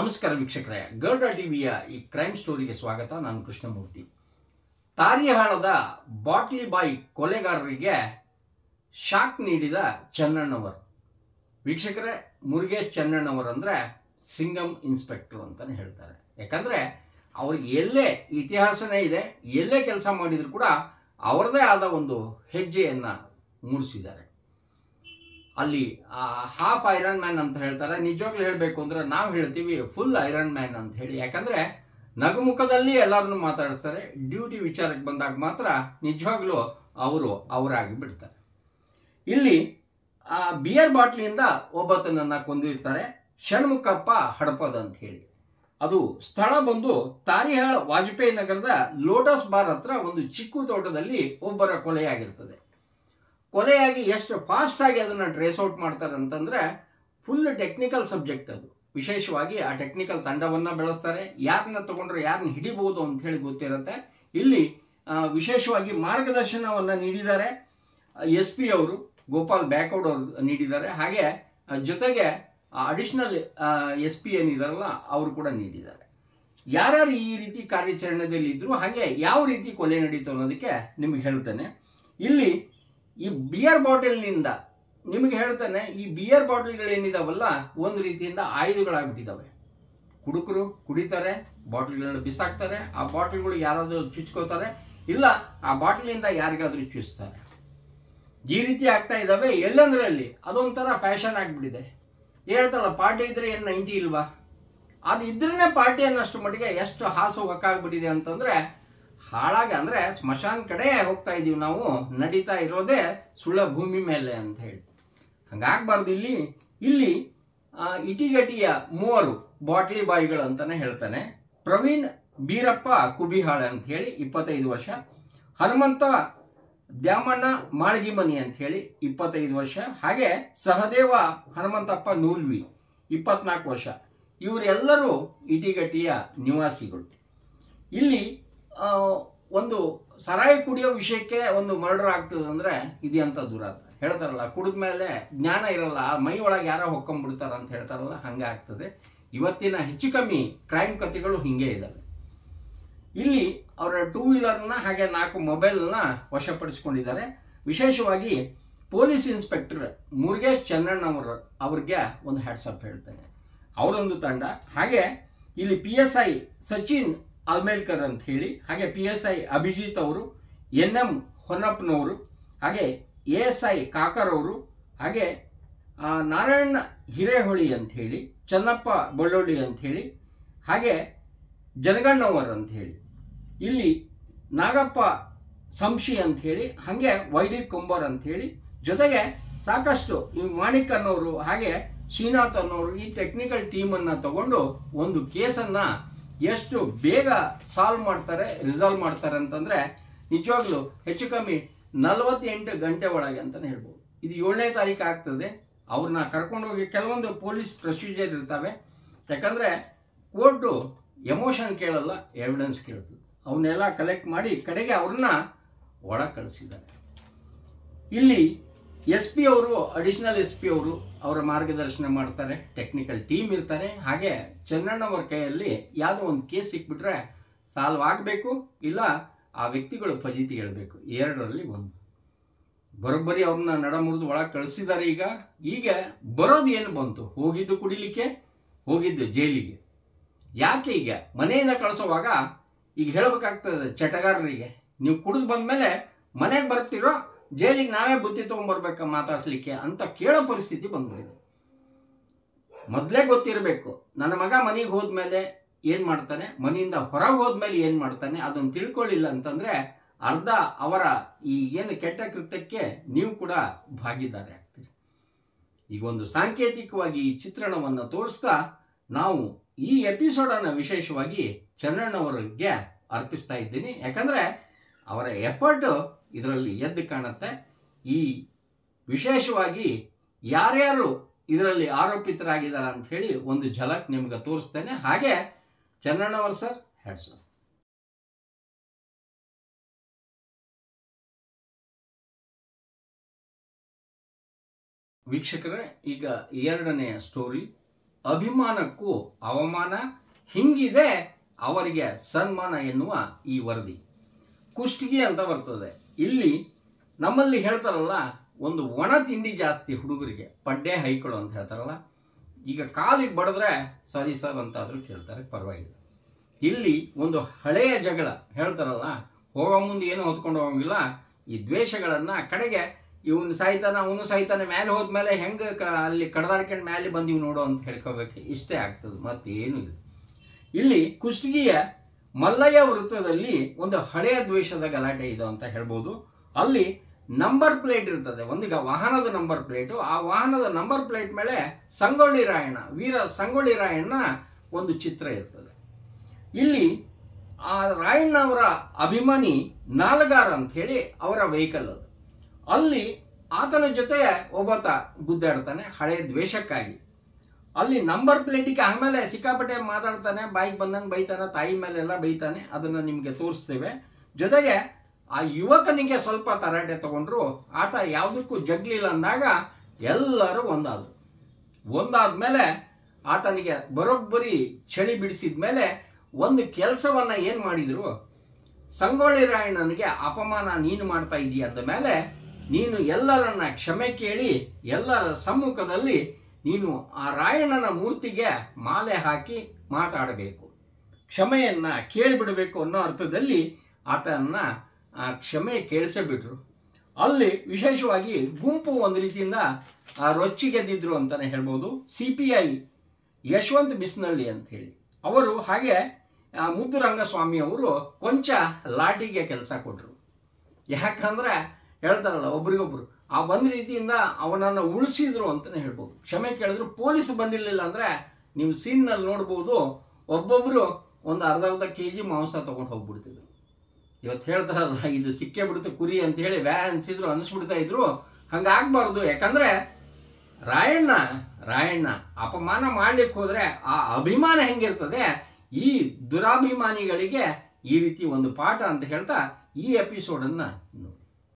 ನಮಸ್ಕಾರ ವೀಕ್ಷಕರೇ ಗರುಡ ಟಿವಿಯ ಈ ಕ್ರೈಮ್ ಸ್ಟೋರಿಗೆ ಸ್ವಾಗತ ನಾನು ಕೃಷ್ಣಮೂರ್ತಿ ತಾರಿಹಾಳದ ಬಾಟ್ಲಿ ಬಾಯ್ ಕೊಲೆಗಾರರಿಗೆ ಶಾಕ್ ನೀಡಿದ ಚೆನ್ನಣ್ಣವರ್ ವೀಕ್ಷಕರೇ ಮುರುಗೇಶ್ ಚೆನ್ನಣ್ಣವರ್ ಅಂದ್ರೆ ಸಿಂಗಮ್ ಇನ್ಸ್ಪೆಕ್ಟರ್ ಅಂತಾನೆ ಹೇಳ್ತಾರೆ ಯಾಕಂದ್ರೆ ಅವ್ರಿಗೆ ಎಲ್ಲೇ ಇತಿಹಾಸನೇ ಇದೆ ಎಲ್ಲೇ ಕೆಲಸ ಮಾಡಿದ್ರು ಕೂಡ ಅವರದೇ ಆದ ಒಂದು ಹೆಜ್ಜೆಯನ್ನ ಮೂಡಿಸಿದ್ದಾರೆ ಅಲ್ಲಿ ಹಾಫ್ ಐರನ್ ಮ್ಯಾನ್ ಅಂತ ಹೇಳ್ತಾರೆ ನಿಜವಾಗ್ಲೂ ಹೇಳಬೇಕು ಅಂದ್ರೆ ನಾವು ಹೇಳ್ತೀವಿ ಫುಲ್ ಐರನ್ ಮ್ಯಾನ್ ಅಂತ ಹೇಳಿ ಯಾಕಂದ್ರೆ ನಗುಮುಖದಲ್ಲಿ ಎಲ್ಲರನ್ನು ಮಾತಾಡಿಸ್ತಾರೆ ಡ್ಯೂಟಿ ವಿಚಾರಕ್ಕೆ ಬಂದಾಗ ಮಾತ್ರ ನಿಜವಾಗ್ಲೂ ಅವರು ಅವರಾಗಿ ಬಿಡ್ತಾರೆ ಇಲ್ಲಿ ಆ ಬಿಯರ್ ಬಾಟ್ಲಿಯಿಂದ ಒಬ್ಬತನನ್ನ ಕೊಂದಿರ್ತಾರೆ ಷಣ್ಮುಖಪ್ಪ ಹಡಪದ ಅಂತ ಹೇಳಿ ಅದು ಸ್ಥಳ ಬಂದು ತಾರಿಹಾಳ್ ವಾಜಪೇಯಿ ನಗರದ ಲೋಟಸ್ ಬಾರ್ ಹತ್ರ ಒಂದು ಚಿಕ್ಕು ತೋಟದಲ್ಲಿ ಒಬ್ಬರ ಕೊಲೆಯಾಗಿರ್ತದೆ ಕೊಲೆಯಾಗಿ ಎಷ್ಟು ಫಾಸ್ಟ್ ಆಗಿ ಅದನ್ನ ಟ್ರೇಸ್ ಔಟ್ ಮಾಡ್ತಾರೆ ಅಂತಂದ್ರೆ ಫುಲ್ ಟೆಕ್ನಿಕಲ್ ಸಬ್ಜೆಕ್ಟ್ ಅದು ವಿಶೇಷವಾಗಿ ಆ ಟೆಕ್ನಿಕಲ್ ತಂಡವನ್ನ ಬೆಳೆಸ್ತಾರೆ ಯಾರನ್ನ ತಗೊಂಡ್ರೆ ಯಾರನ್ನ ಹಿಡಿಬಹುದು ಅಂತ ಹೇಳಿ ಗೊತ್ತಿರುತ್ತೆ ಇಲ್ಲಿ ಆ, ವಿಶೇಷವಾಗಿ ಮಾರ್ಗದರ್ಶನವನ್ನ ನೀಡಿದ್ದಾರೆ ಎಸ್ ಪಿ ಅವರು ಗೋಪಾಲ್ ಬ್ಯಾಕೌಡ್ ಅವರು ನೀಡಿದ್ದಾರೆ ಹಾಗೆ ಆ, ಜೊತೆಗೆ ಅಡಿಷನಲ್ ಎಸ್ ಪಿ ಏನಿದಾರಲ್ಲ ಅವರು ಕೂಡ ನೀಡಿದ್ದಾರೆ ಯಾರ್ಯಾರು ಈ ರೀತಿ ಕಾರ್ಯಾಚರಣೆಯಲ್ಲಿ ಇದ್ರು ಹಾಗೆ ಯಾವ ರೀತಿ ಕೊಲೆ ನಡೀತು ಅನ್ನೋದಕ್ಕೆ ನಿಮ್ಗೆ ಹೇಳ್ತೇನೆ ಇಲ್ಲಿ ಈ ಬಿಯರ್ ಬಾಟಲ್ನಿಂದ ನಿಮಗೆ ಹೇಳ್ತಾನೆ ಈ ಬಿಯರ್ ಬಾಟಲ್ಗಳೇನಿದಾವಲ್ಲ ಒಂದು ರೀತಿಯಿಂದ ಆಯುಧಗಳಾಗ್ಬಿಟ್ಟಿದ್ದಾವೆ ಕುಡುಕರು ಕುಡಿತಾರೆ ಬಾಟಲ್ಗಳನ್ನ ಬಿಸಾಕ್ತಾರೆ ಆ ಬಾಟಲ್ಗಳು ಯಾರಾದರೂ ಚುಚ್ಕೋತಾರೆ ಇಲ್ಲ ಆ ಬಾಟಲಿಂದ ಯಾರಿಗಾದ್ರೂ ಚುಚ್ತಾರೆ ಈ ರೀತಿ ಆಗ್ತಾ ಇದ್ದಾವೆ ಎಲ್ಲಂದ್ರೆ ಅಲ್ಲಿ ಅದೊಂಥರ ಫ್ಯಾಷನ್ ಆಗ್ಬಿಟ್ಟಿದೆ ಹೇಳ್ತಾರಲ್ಲ ಪಾರ್ಟಿ ಇದ್ರೆ ಏನು ನೈಂಟಿ ಇಲ್ವಾ ಅದು ಇದ್ರೇನೆ ಪಾರ್ಟಿ ಅನ್ನೋಷ್ಟು ಮಟ್ಟಿಗೆ ಎಷ್ಟು ಹಾಸು ಹೊಕ್ಕಾಗ್ಬಿಟ್ಟಿದೆ ಅಂತಂದ್ರೆ ಹಾಳಾಗಿ ಅಂದ್ರೆ ಸ್ಮಶಾನ ಕಡೆ ಹೋಗ್ತಾ ಇದೀವಿ ನಾವು ನಡೀತಾ ಇರೋದೇ ಸುಳ್ಳ ಭೂಮಿ ಮೇಲೆ ಅಂತ ಹೇಳಿ ಹಂಗಾಗ್ಬಾರ್ದು ಇಲ್ಲಿ ಇಲ್ಲಿ ಆ, ಇಟಿಗಟಿಯ ಮೂವರು ಬಾಟ್ಲಿ ಬಾಯಿಗಳು ಅಂತಾನೆ ಹೇಳ್ತಾನೆ ಪ್ರವೀಣ್ ಬೀರಪ್ಪ ಕುಬಿಹಾಳ ಅಂತ ಹೇಳಿ ಇಪ್ಪತ್ತೈದು ವರ್ಷ ಹನುಮಂತ ದ್ಯಾಮಣ್ಣ ಮಾಳ್ಗಿಮನಿ ಅಂತ ಹೇಳಿ ಇಪ್ಪತ್ತೈದು ವರ್ಷ ಹಾಗೆ ಸಹದೇವ ಹನುಮಂತಪ್ಪ ನೂಲ್ವಿ ಇಪ್ಪತ್ನಾಲ್ಕು ವರ್ಷ ಇವರೆಲ್ಲರೂ ಇಟಿಗಟ್ಟಿಯ ನಿವಾಸಿಗಳು ಇಲ್ಲಿ ಆ, ಒಂದು ಸರಾಯಿ ಕುಡಿಯೋ ವಿಷಯಕ್ಕೆ ಒಂದು ಮರ್ಡರ್ ಆಗ್ತದೆ ಅಂದ್ರೆ ಇದೆಂತ ದುರಾತ ಹೇಳ್ತಾರಲ್ಲ ಕುಡಿದ ಮೇಲೆ ಜ್ಞಾನ ಇರಲ್ಲ ಆ ಮೈ ಒಳಗೆ ಯಾರೋ ಹೊಕ್ಕೊಂಡ್ಬಿಡ್ತಾರ ಅಂತ ಹೇಳ್ತಾರಲ್ಲ ಹಂಗೆ ಆಗ್ತದೆ ಇವತ್ತಿನ ಹೆಚ್ಚು ಕಮ್ಮಿ ಕ್ರೈಮ್ ಕಥೆಗಳು ಹಿಂಗೆ ಇದಾವೆ ಇಲ್ಲಿ ಅವರ ಟೂ ವೀಲರ್ನ ಹಾಗೆ ನಾಲ್ಕು ಮೊಬೈಲ್ನ ವಶಪಡಿಸಿಕೊಂಡಿದ್ದಾರೆ ವಿಶೇಷವಾಗಿ ಪೊಲೀಸ್ ಇನ್ಸ್ಪೆಕ್ಟರ್ ಮುರುಗೇಶ್ ಚನ್ನಣ್ಣವರ ಅವ್ರಿಗೆ ಒಂದು ಹ್ಯಾಟ್ಸಪ್ ಹೇಳ್ತೇನೆ ಅವರೊಂದು ತಂಡ ಹಾಗೆ ಇಲ್ಲಿ P S I Sachin Almelkar ಅಂತ ಹೇಳಿ ಹಾಗೆ ಪಿ ಎಸ್ ಐ ಅಭಿಜಿತ್ ಅವರು ಎನ್ ಎಂ ಹೊನ್ನಪ್ಪನವರು ಹಾಗೆ ಎ ಎಸ್ ಐ ಕಾಕರ್ ಅವರು ಹಾಗೆ ಆ, ನಾರಾಯಣ ಹಿರೇಹೊಳಿ ಅಂತ ಹೇಳಿ ಚನ್ನಪ್ಪ ಬಳ್ಳೊಳ್ಳಿ ಅಂತ ಹೇಳಿ ಹಾಗೆ ಜನಗಣ್ಣವರ್ ಅಂತ ಹೇಳಿ ಇಲ್ಲಿ ನಾಗಪ್ಪ ಸಂಶಿ ಅಂತ ಹೇಳಿ ಹಾಗೆ ವೈಡಿ ಕೊಂಬರ್ ಅಂತ ಹೇಳಿ ಜೊತೆಗೆ ಸಾಕಷ್ಟು ಈ ಮಾಣಿಕ್ ಅನ್ನೋರು ಹಾಗೆ ಶ್ರೀನಾಥ್ ಅನ್ನೋರು ಈ ಟೆಕ್ನಿಕಲ್ ಟೀಮನ್ನು ತಗೊಂಡು ಒಂದು ಕೇಸನ್ನ ಎಷ್ಟು ಬೇಗ ಸಾಲ್ವ್ ಮಾಡ್ತಾರೆ ರಿಸಾಲ್ವ್ ಮಾಡ್ತಾರೆ ಅಂತಂದ್ರೆ ನಿಜವಾಗ್ಲೂ ಹೆಚ್ಚು ಕಮ್ಮಿ ನಲವತ್ತೆಂಟು ಗಂಟೆ ಒಳಗೆ ಅಂತಾನೆ ಹೇಳ್ಬೋದು ಇದು ಏಳನೇ ತಾರೀಕು ಆಗ್ತದೆ ಅವ್ರನ್ನ ಕರ್ಕೊಂಡೋಗಿ ಕೆಲವೊಂದು ಪೊಲೀಸ್ ಪ್ರೊಸೀಜರ್ ಇರ್ತವೆ ಯಾಕಂದ್ರೆ ಕೋರ್ಟು ಎಮೋಷನ್ ಕೇಳಲ್ಲ ಎವಿಡೆನ್ಸ್ ಕೇಳ್ತದೆ ಅವನ್ನೆಲ್ಲ ಕಲೆಕ್ಟ್ ಮಾಡಿ ಕಡೆಗೆ ಅವ್ರನ್ನ ಒಳಗೆ ಕಳಿಸಿದ್ದಾರೆ ಇಲ್ಲಿ ಎಸ್ ಪಿ ಅವರು ಅಡಿಷನಲ್ ಎಸ್ ಪಿ ಅವರು ಅವರ ಮಾರ್ಗದರ್ಶನ ಮಾಡ್ತಾರೆ ಟೆಕ್ನಿಕಲ್ ಟೀಮ್ ಇರ್ತಾರೆ ಹಾಗೆ ಚನ್ನಣ್ಣವರ ಕೈಯಲ್ಲಿ ಯಾವುದೋ ಒಂದು ಕೇಸ್ ಸಿಕ್ಬಿಟ್ರೆ ಸಾಲ್ವ್ ಆಗಬೇಕು ಇಲ್ಲ ಆ ವ್ಯಕ್ತಿಗಳು ಫಜೀತಿ ಹೇಳಬೇಕು ಎರಡರಲ್ಲಿ ಒಂದು ಬರೋಬ್ಬರಿ ಅವ್ರನ್ನ ನಡ ಮುರಿದು ಒಳಗೆ ಕಳಿಸಿದ್ದಾರೆ ಈಗ ಈಗ ಬರೋದು ಏನು ಬಂತು ಹೋಗಿದ್ದು ಕುಡಿಲಿಕ್ಕೆ ಹೋಗಿದ್ದು ಜೈಲಿಗೆ ಯಾಕೆ ಈಗ ಮನೆಯಿಂದ ಕಳಿಸೋವಾಗ ಈಗ ಹೇಳ್ಬೇಕಾಗ್ತದೆ ಚಟಗಾರರಿಗೆ ನೀವು ಕುಡಿದು ಬಂದ್ಮೇಲೆ ಮನೆಗೆ ಬರ್ತಿರೋ ಜೈಲಿಗೆ ನಾವೇ ಬುತ್ತಿ ತೊಗೊಂಡ್ಬರ್ಬೇಕ ಮಾತಾಡ್ಸ್ಲಿಕ್ಕೆ ಅಂತ ಕೇಳೋ ಪರಿಸ್ಥಿತಿ ಬಂದ್ಬಿಟ್ಟಿದೆ ಮೊದಲೇ ಗೊತ್ತಿರಬೇಕು ನನ್ನ ಮಗ ಮನೆಗೆ ಹೋದ್ಮೇಲೆ ಏನ್ ಮಾಡ್ತಾನೆ ಮನೆಯಿಂದ ಹೊರಗೆ ಹೋದ್ಮೇಲೆ ಏನ್ ಮಾಡ್ತಾನೆ ಅದನ್ನು ತಿಳ್ಕೊಳ್ಳಿಲ್ಲ ಅಂತಂದ್ರೆ ಅರ್ಧ ಅವರ ಈ ಏನು ಕೆಟ್ಟ ಕೃತ್ಯಕ್ಕೆ ನೀವು ಕೂಡ ಭಾಗಿದಾರೆ ಆಗ್ತೀರಿ ಈಗ ಒಂದು ಸಾಂಕೇತಿಕವಾಗಿ ಈ ಚಿತ್ರಣವನ್ನು ತೋರಿಸ್ತಾ ನಾವು ಈ ಎಪಿಸೋಡನ್ನು ವಿಶೇಷವಾಗಿ ಚನ್ನಣ್ಣವರಿಗೆ ಅರ್ಪಿಸ್ತಾ ಇದ್ದೀನಿ ಯಾಕಂದ್ರೆ ಅವರ ಎಫರ್ಟ್ ಇದರಲ್ಲಿ ಎದ್ದು ಕಾಣುತ್ತೆ ಈ ವಿಶೇಷವಾಗಿ ಯಾರ್ಯಾರು ಇದರಲ್ಲಿ ಆರೋಪಿತರಾಗಿದ್ದಾರೆ ಅಂತ ಹೇಳಿ ಒಂದು ಝಲಕ್ ನಿಮ್ಗೆ ತೋರಿಸ್ತೇನೆ ಹಾಗೆ ಚನ್ನಣ್ಣವರ್ ಸರ್ ಹ್ಯಾಟ್ಸ್ ಆಫ್ ವೀಕ್ಷಕರೇ ಈಗ ಎರಡನೆಯ ಸ್ಟೋರಿ ಅಭಿಮಾನಕ್ಕೂ ಅವಮಾನ ಹಿಂಗಿದೆ ಅವರಿಗೆ ಸನ್ಮಾನ ಎನ್ನುವ ಈ ವರದಿ ಕುಷ್ಟಗಿ ಅಂತ ಬರ್ತದೆ ಇಲ್ಲಿ ನಮ್ಮಲ್ಲಿ ಹೇಳ್ತಾರಲ್ಲ ಒಂದು ಒಣ ತಿಂಡಿ ಜಾಸ್ತಿ ಹುಡುಗರಿಗೆ ಪಡ್ಡೆ ಹೈಕಳು ಅಂತ ಹೇಳ್ತಾರಲ್ಲ ಈಗ ಕಾಲಿಗೆ ಬಡಿದ್ರೆ ಸರಿ ಸರ್ ಅಂತಾದರೂ ಕೇಳ್ತಾರೆ ಪರವಾಗಿಲ್ಲ ಇಲ್ಲಿ ಒಂದು ಹಳೆಯ ಜಗಳ ಹೇಳ್ತಾರಲ್ಲ ಹೋಗೋ ಮುಂದೆ ಏನು ಹೊತ್ಕೊಂಡು ಹೋಗಂಗಿಲ್ಲ ಈ ದ್ವೇಷಗಳನ್ನು ಕಡೆಗೆ ಇವನು ಸಾಯ್ತಾನ ಅವನು ಸಾಯ್ತಾನೆ ಮೇಲೆ ಹೋದ್ಮೇಲೆ ಹೆಂಗೆ ಕ ಅಲ್ಲಿ ಕಡ್ದಾಡ್ಕೊಂಡು ಮೇಲೆ ಬಂದೀವಿ ನೋಡು ಅಂತ ಹೇಳ್ಕೋಬೇಕು ಇಷ್ಟೇ ಆಗ್ತದೆ ಮತ್ತೇನು ಇಲ್ಲ ಇಲ್ಲಿ ಕುಷ್ಟಗಿಯ ಮಲ್ಲಯ್ಯ ವೃತ್ತದಲ್ಲಿ ಒಂದು ಹಳೆಯ ದ್ವೇಷದ ಗಲಾಟೆ ಇದೆ ಅಂತ ಹೇಳ್ಬೋದು ಅಲ್ಲಿ ನಂಬರ್ ಪ್ಲೇಟ್ ಇರ್ತದೆ ಒಂದೀಗ ವಾಹನದ ನಂಬರ್ ಪ್ಲೇಟು ಆ ವಾಹನದ ನಂಬರ್ ಪ್ಲೇಟ್ ಮೇಲೆ ಸಂಗೊಳ್ಳಿ ರಾಯಣ್ಣ ವೀರ ಸಂಗೊಳ್ಳಿ ರಾಯಣ್ಣ ಒಂದು ಚಿತ್ರ ಇರ್ತದೆ ಇಲ್ಲಿ ಆ ರಾಯಣ್ಣ ಅವರ ಅಭಿಮಾನಿ ನಾಲ್ಗಾರ್ ಅಂತ ಹೇಳಿ ಅವರ ವೆಹಿಕಲ್ ಅದು ಅಲ್ಲಿ ಆತನ ಜೊತೆ ಒಬ್ಬಾತ ಗುದ್ದಾಡ್ತಾನೆ ಹಳೆ ದ್ವೇಷಕ್ಕಾಗಿ ಅಲ್ಲಿ ನಂಬರ್ ಪ್ಲೇಟಿಗೆ ಆಮೇಲೆ ಸಿಕ್ಕಾಪಟ್ಟೆ ಮಾತಾಡ್ತಾನೆ ಬಾಯಿಗೆ ಬಂದಂಗೆ ಬೈತಾನೆ ತಾಯಿ ಮೇಲೆಲ್ಲ ಬೈತಾನೆ ಅದನ್ನು ನಿಮಗೆ ತೋರಿಸ್ತೇವೆ ಜೊತೆಗೆ ಆ ಯುವಕನಿಗೆ ಸ್ವಲ್ಪ ತರಾಟೆ ತಗೊಂಡ್ರು ಆತ ಯಾವುದಕ್ಕೂ ಜಗ್ಲಿಲ್ಲ ಅಂದಾಗ ಎಲ್ಲರೂ ಒಂದಾದ್ರು ಒಂದಾದ್ಮೇಲೆ ಆತನಿಗೆ ಬರೋಬ್ಬರಿ ಚಳಿ ಬಿಡಿಸಿದ ಮೇಲೆ ಒಂದು ಕೆಲಸವನ್ನ ಏನ್ ಮಾಡಿದ್ರು ಸಂಗೊಳ್ಳಿ ರಾಯಣ್ಣನಿಗೆ ಅಪಮಾನ ನೀನು ಮಾಡ್ತಾ ಇದೀಯ ಅಂದ ಮೇಲೆ ನೀನು ಎಲ್ಲರನ್ನ ಕ್ಷಮೆ ಕೇಳಿ ಎಲ್ಲರ ಸಮ್ಮುಖದಲ್ಲಿ ನೀನು ಆ ರಾಯಣ್ಣನ ಮೂರ್ತಿಗೆ ಮಾಲೆ ಹಾಕಿ ಮಾತಾಡಬೇಕು ಕ್ಷಮೆಯನ್ನ ಕೇಳಿಬಿಡಬೇಕು ಅನ್ನೋ ಅರ್ಥದಲ್ಲಿ ಆತನ ಆ ಕ್ಷಮೆ ಕೇಳಿಸಬಿಟ್ರು ಅಲ್ಲಿ ವಿಶೇಷವಾಗಿ ಗುಂಪು ಒಂದು ರೀತಿಯಿಂದ ಆ ರೊಚ್ಚಿಗೆದ್ದಿದ್ರು ಅಂತಾನೆ ಹೇಳ್ಬೋದು C P I Yashwant Bisnalli ಅಂತ ಹೇಳಿ ಅವರು ಹಾಗೆ ಆ ಮುದ್ದು ರಂಗಸ್ವಾಮಿ ಅವರು ಕೊಂಚ ಲಾಟಿಗೆ ಕೆಲಸ ಕೊಟ್ಟರು ಯಾಕಂದ್ರೆ ಹೇಳ್ತಾರಲ್ಲ ಒಬ್ರಿಗೊಬ್ರು ಆ ಒಂದು ರೀತಿಯಿಂದ ಅವನನ್ನು ಉಳಿಸಿದ್ರು ಅಂತಾನೆ ಹೇಳ್ಬೋದು ಕ್ಷಮೆ ಕೇಳಿದ್ರು ಪೊಲೀಸ್ ಬಂದಿರಲಿಲ್ಲ ಅಂದ್ರೆ ನೀವು ಸೀನ್ನಲ್ಲಿ ನೋಡ್ಬೋದು ಒಬ್ಬೊಬ್ರು ಒಂದು ಅರ್ಧ ಅರ್ಧ ಕೆ ಜಿ ಮಾಂಸ ತಗೊಂಡು ಹೋಗ್ಬಿಡ್ತಿದ್ರು ಇವತ್ತು ಹೇಳ್ತಾರಲ್ಲ ಇದು ಸಿಕ್ಕೇ ಬಿಡುತ್ತೆ ಕುರಿ ಅಂತ ಹೇಳಿ ವ್ಯಾ ಅನ್ಸಿದ್ರು ಅನಿಸ್ಬಿಡ್ತಾ ಇದ್ರು ಹಂಗಾಗ್ಬಾರ್ದು ಯಾಕಂದ್ರೆ ರಾಯಣ್ಣ ರಾಯಣ್ಣ ಅಪಮಾನ ಮಾಡ್ಲಿಕ್ಕೆ ಹೋದ್ರೆ ಆ ಅಭಿಮಾನ ಹೆಂಗಿರ್ತದೆ ಈ ದುರಾಭಿಮಾನಿಗಳಿಗೆ ಈ ರೀತಿ ಒಂದು ಪಾಠ ಅಂತ ಹೇಳ್ತಾ ಈ ಎಪಿಸೋಡ್ ಅನ್ನ ನೋಡಿ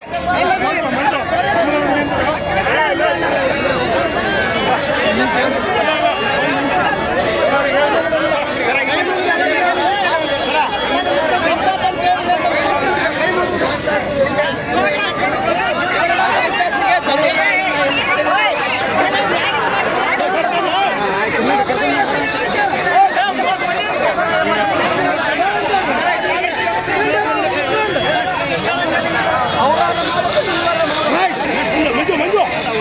ಮಂಜು ಮಂಜು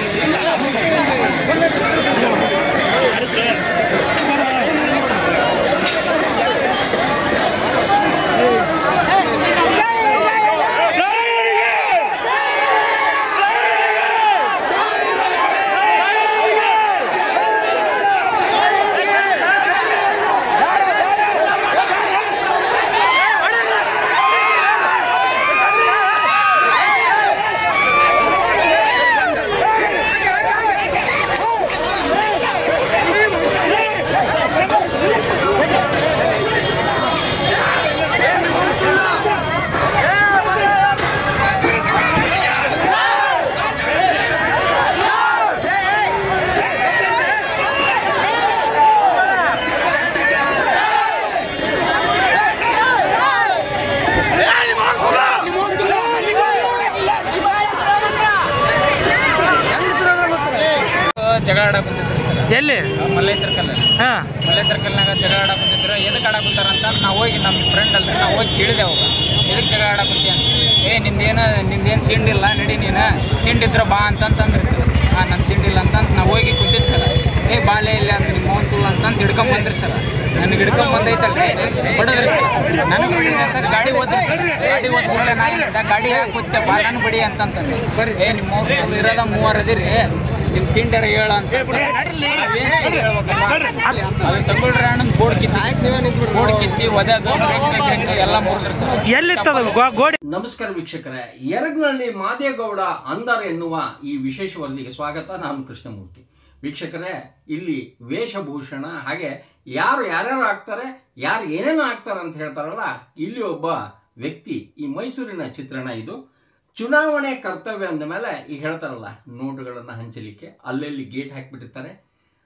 ಜಗಳ ಆಡಕ್ ಕುಂತಿದ್ರು ಸರ್ ಎಲ್ಲಿ ಮಲ್ಲೈ ಸರ್ಕಲ್ ಹಾ ಮಲ್ಲೈ ಸರ್ಕಲ್ನಾಗ ಜಗಳ ಆಡಕ್ ಕುಂತಿದ್ರು ಎದಕ್ಕೆ ಆಡಕ್ ಕುಂತಾರ ಅಂತ ನಾವು ಹೋಗಿ ನಮ್ಮ ಫ್ರೆಂಡ್ ಅಲ್ರಿ ನಾವು ಹೋಗಿ ಕೇಳಿದೆ ಅವಾಗ ಎದಕ್ಕೆ ಜಗಳ ಆಡಕ್ ಕುಂತಿ ಅಂತ ಏ ನಿಂದೇನ ನಿಂದೇನು ತಿಂಡಿಲ್ಲ ನಡಿ ನೀನು ತಿಂಡಿದ್ರ ಬಾ ಅಂತಂತಂದ್ರಿ ಸರ್ ಹಾಂ ನನ್ನ ತಿಂಡಿಲ್ಲ ಅಂತಂತ ನಾವು ಹೋಗಿ ಕುಂತಿದ್ದು ಸರ್ ಏ ಬಾಲೆ ಇಲ್ಲ ಅಂತ ನಿಮ್ಮ ಮೌನ್ ತುಲ್ಲ ಅಂತಂದು ಹಿಡ್ಕೊಂಡ್ ಬಂದ್ರಿ ಸರ್ ನನಗೆ ಹಿಡ್ಕೊಂಡ್ ಬಂದೈತಲ್ರಿ ಹೊಡೆದ್ರಿ ಸರ್ ನನಗೆ ಹೊಡಿದ್ರಿ ಅಂತ ಗಾಡಿ ಓದ್ರಿ ಸರ್ ಗಾಡಿ ಓದ್ ಕೂಡಲೇ ನಾ ಏನಿದ್ದ ಗಾಡಿ ಹಾಕುತ್ತೆ ಬಾ ನಾನು ಬಡಿ ಅಂತಂತಂದು ಏ ನಿಮ್ಮ ಅವ್ರು ಇರೋದ ಮೂವರು ಅದಿರಿ ನಿಮ್ಮ ತಿಂಡರ ಹೇಳ ಅಂತ ನಾವೇನ್ ತಿಂಡಿ ಹೇಳ್ಬೇಕಮ್ಮ? ಅದು ಸಂಗೊಳ್ಳಿ ಅಣ್ಣನ ಬೋರ್ಡ್ ಕಿತ್ತಿ ಬೋರ್ಡ್ ಕಿತ್ತಿ ಒದೆದು ಬ್ರೇಕ್ ಬ್ರೇಕ್ ಎಲ್ಲ ಮುರಿದ್ರಿ ಸರ್ ಎಲ್ಲಿತ್ತದ ಗೋ- ಗೋಡಿ ನಮಸ್ಕಾರ ವೀಕ್ಷಕರೇ ಎರಗ್ನಳ್ಳಿ ಮಾದೇಗೌಡ ಅಂದರ್ ಎನ್ನುವ ಈ ವಿಶೇಷ ವರದಿಗೆ ಸ್ವಾಗತ ನಾನು ಕೃಷ್ಣಮೂರ್ತಿ ವೀಕ್ಷಕರೇ ಇಲ್ಲಿ ವೇಷಭೂಷಣ ಹಾಗೆ ಯಾರು ಯಾರ್ಯಾರು ಆಗ್ತಾರೆ ಯಾರು ಏನೇನು ಆಗ್ತಾರೆ ಅಂತ ಹೇಳ್ತಾರಲ್ಲ ಇಲ್ಲಿ ಒಬ್ಬ ವ್ಯಕ್ತಿ ಈ ಮೈಸೂರಿನ ಚಿತ್ರಣ ಇದು ಚುನಾವಣೆ ಕರ್ತವ್ಯ ಅಂದ ಮೇಲೆ ಈಗ ಹೇಳ್ತಾರಲ್ಲ ನೋಟುಗಳನ್ನು ಹಂಚಲಿಕ್ಕೆ ಅಲ್ಲಲ್ಲಿ ಗೇಟ್ ಹಾಕಿಬಿಟ್ಟಿರ್ತಾರೆ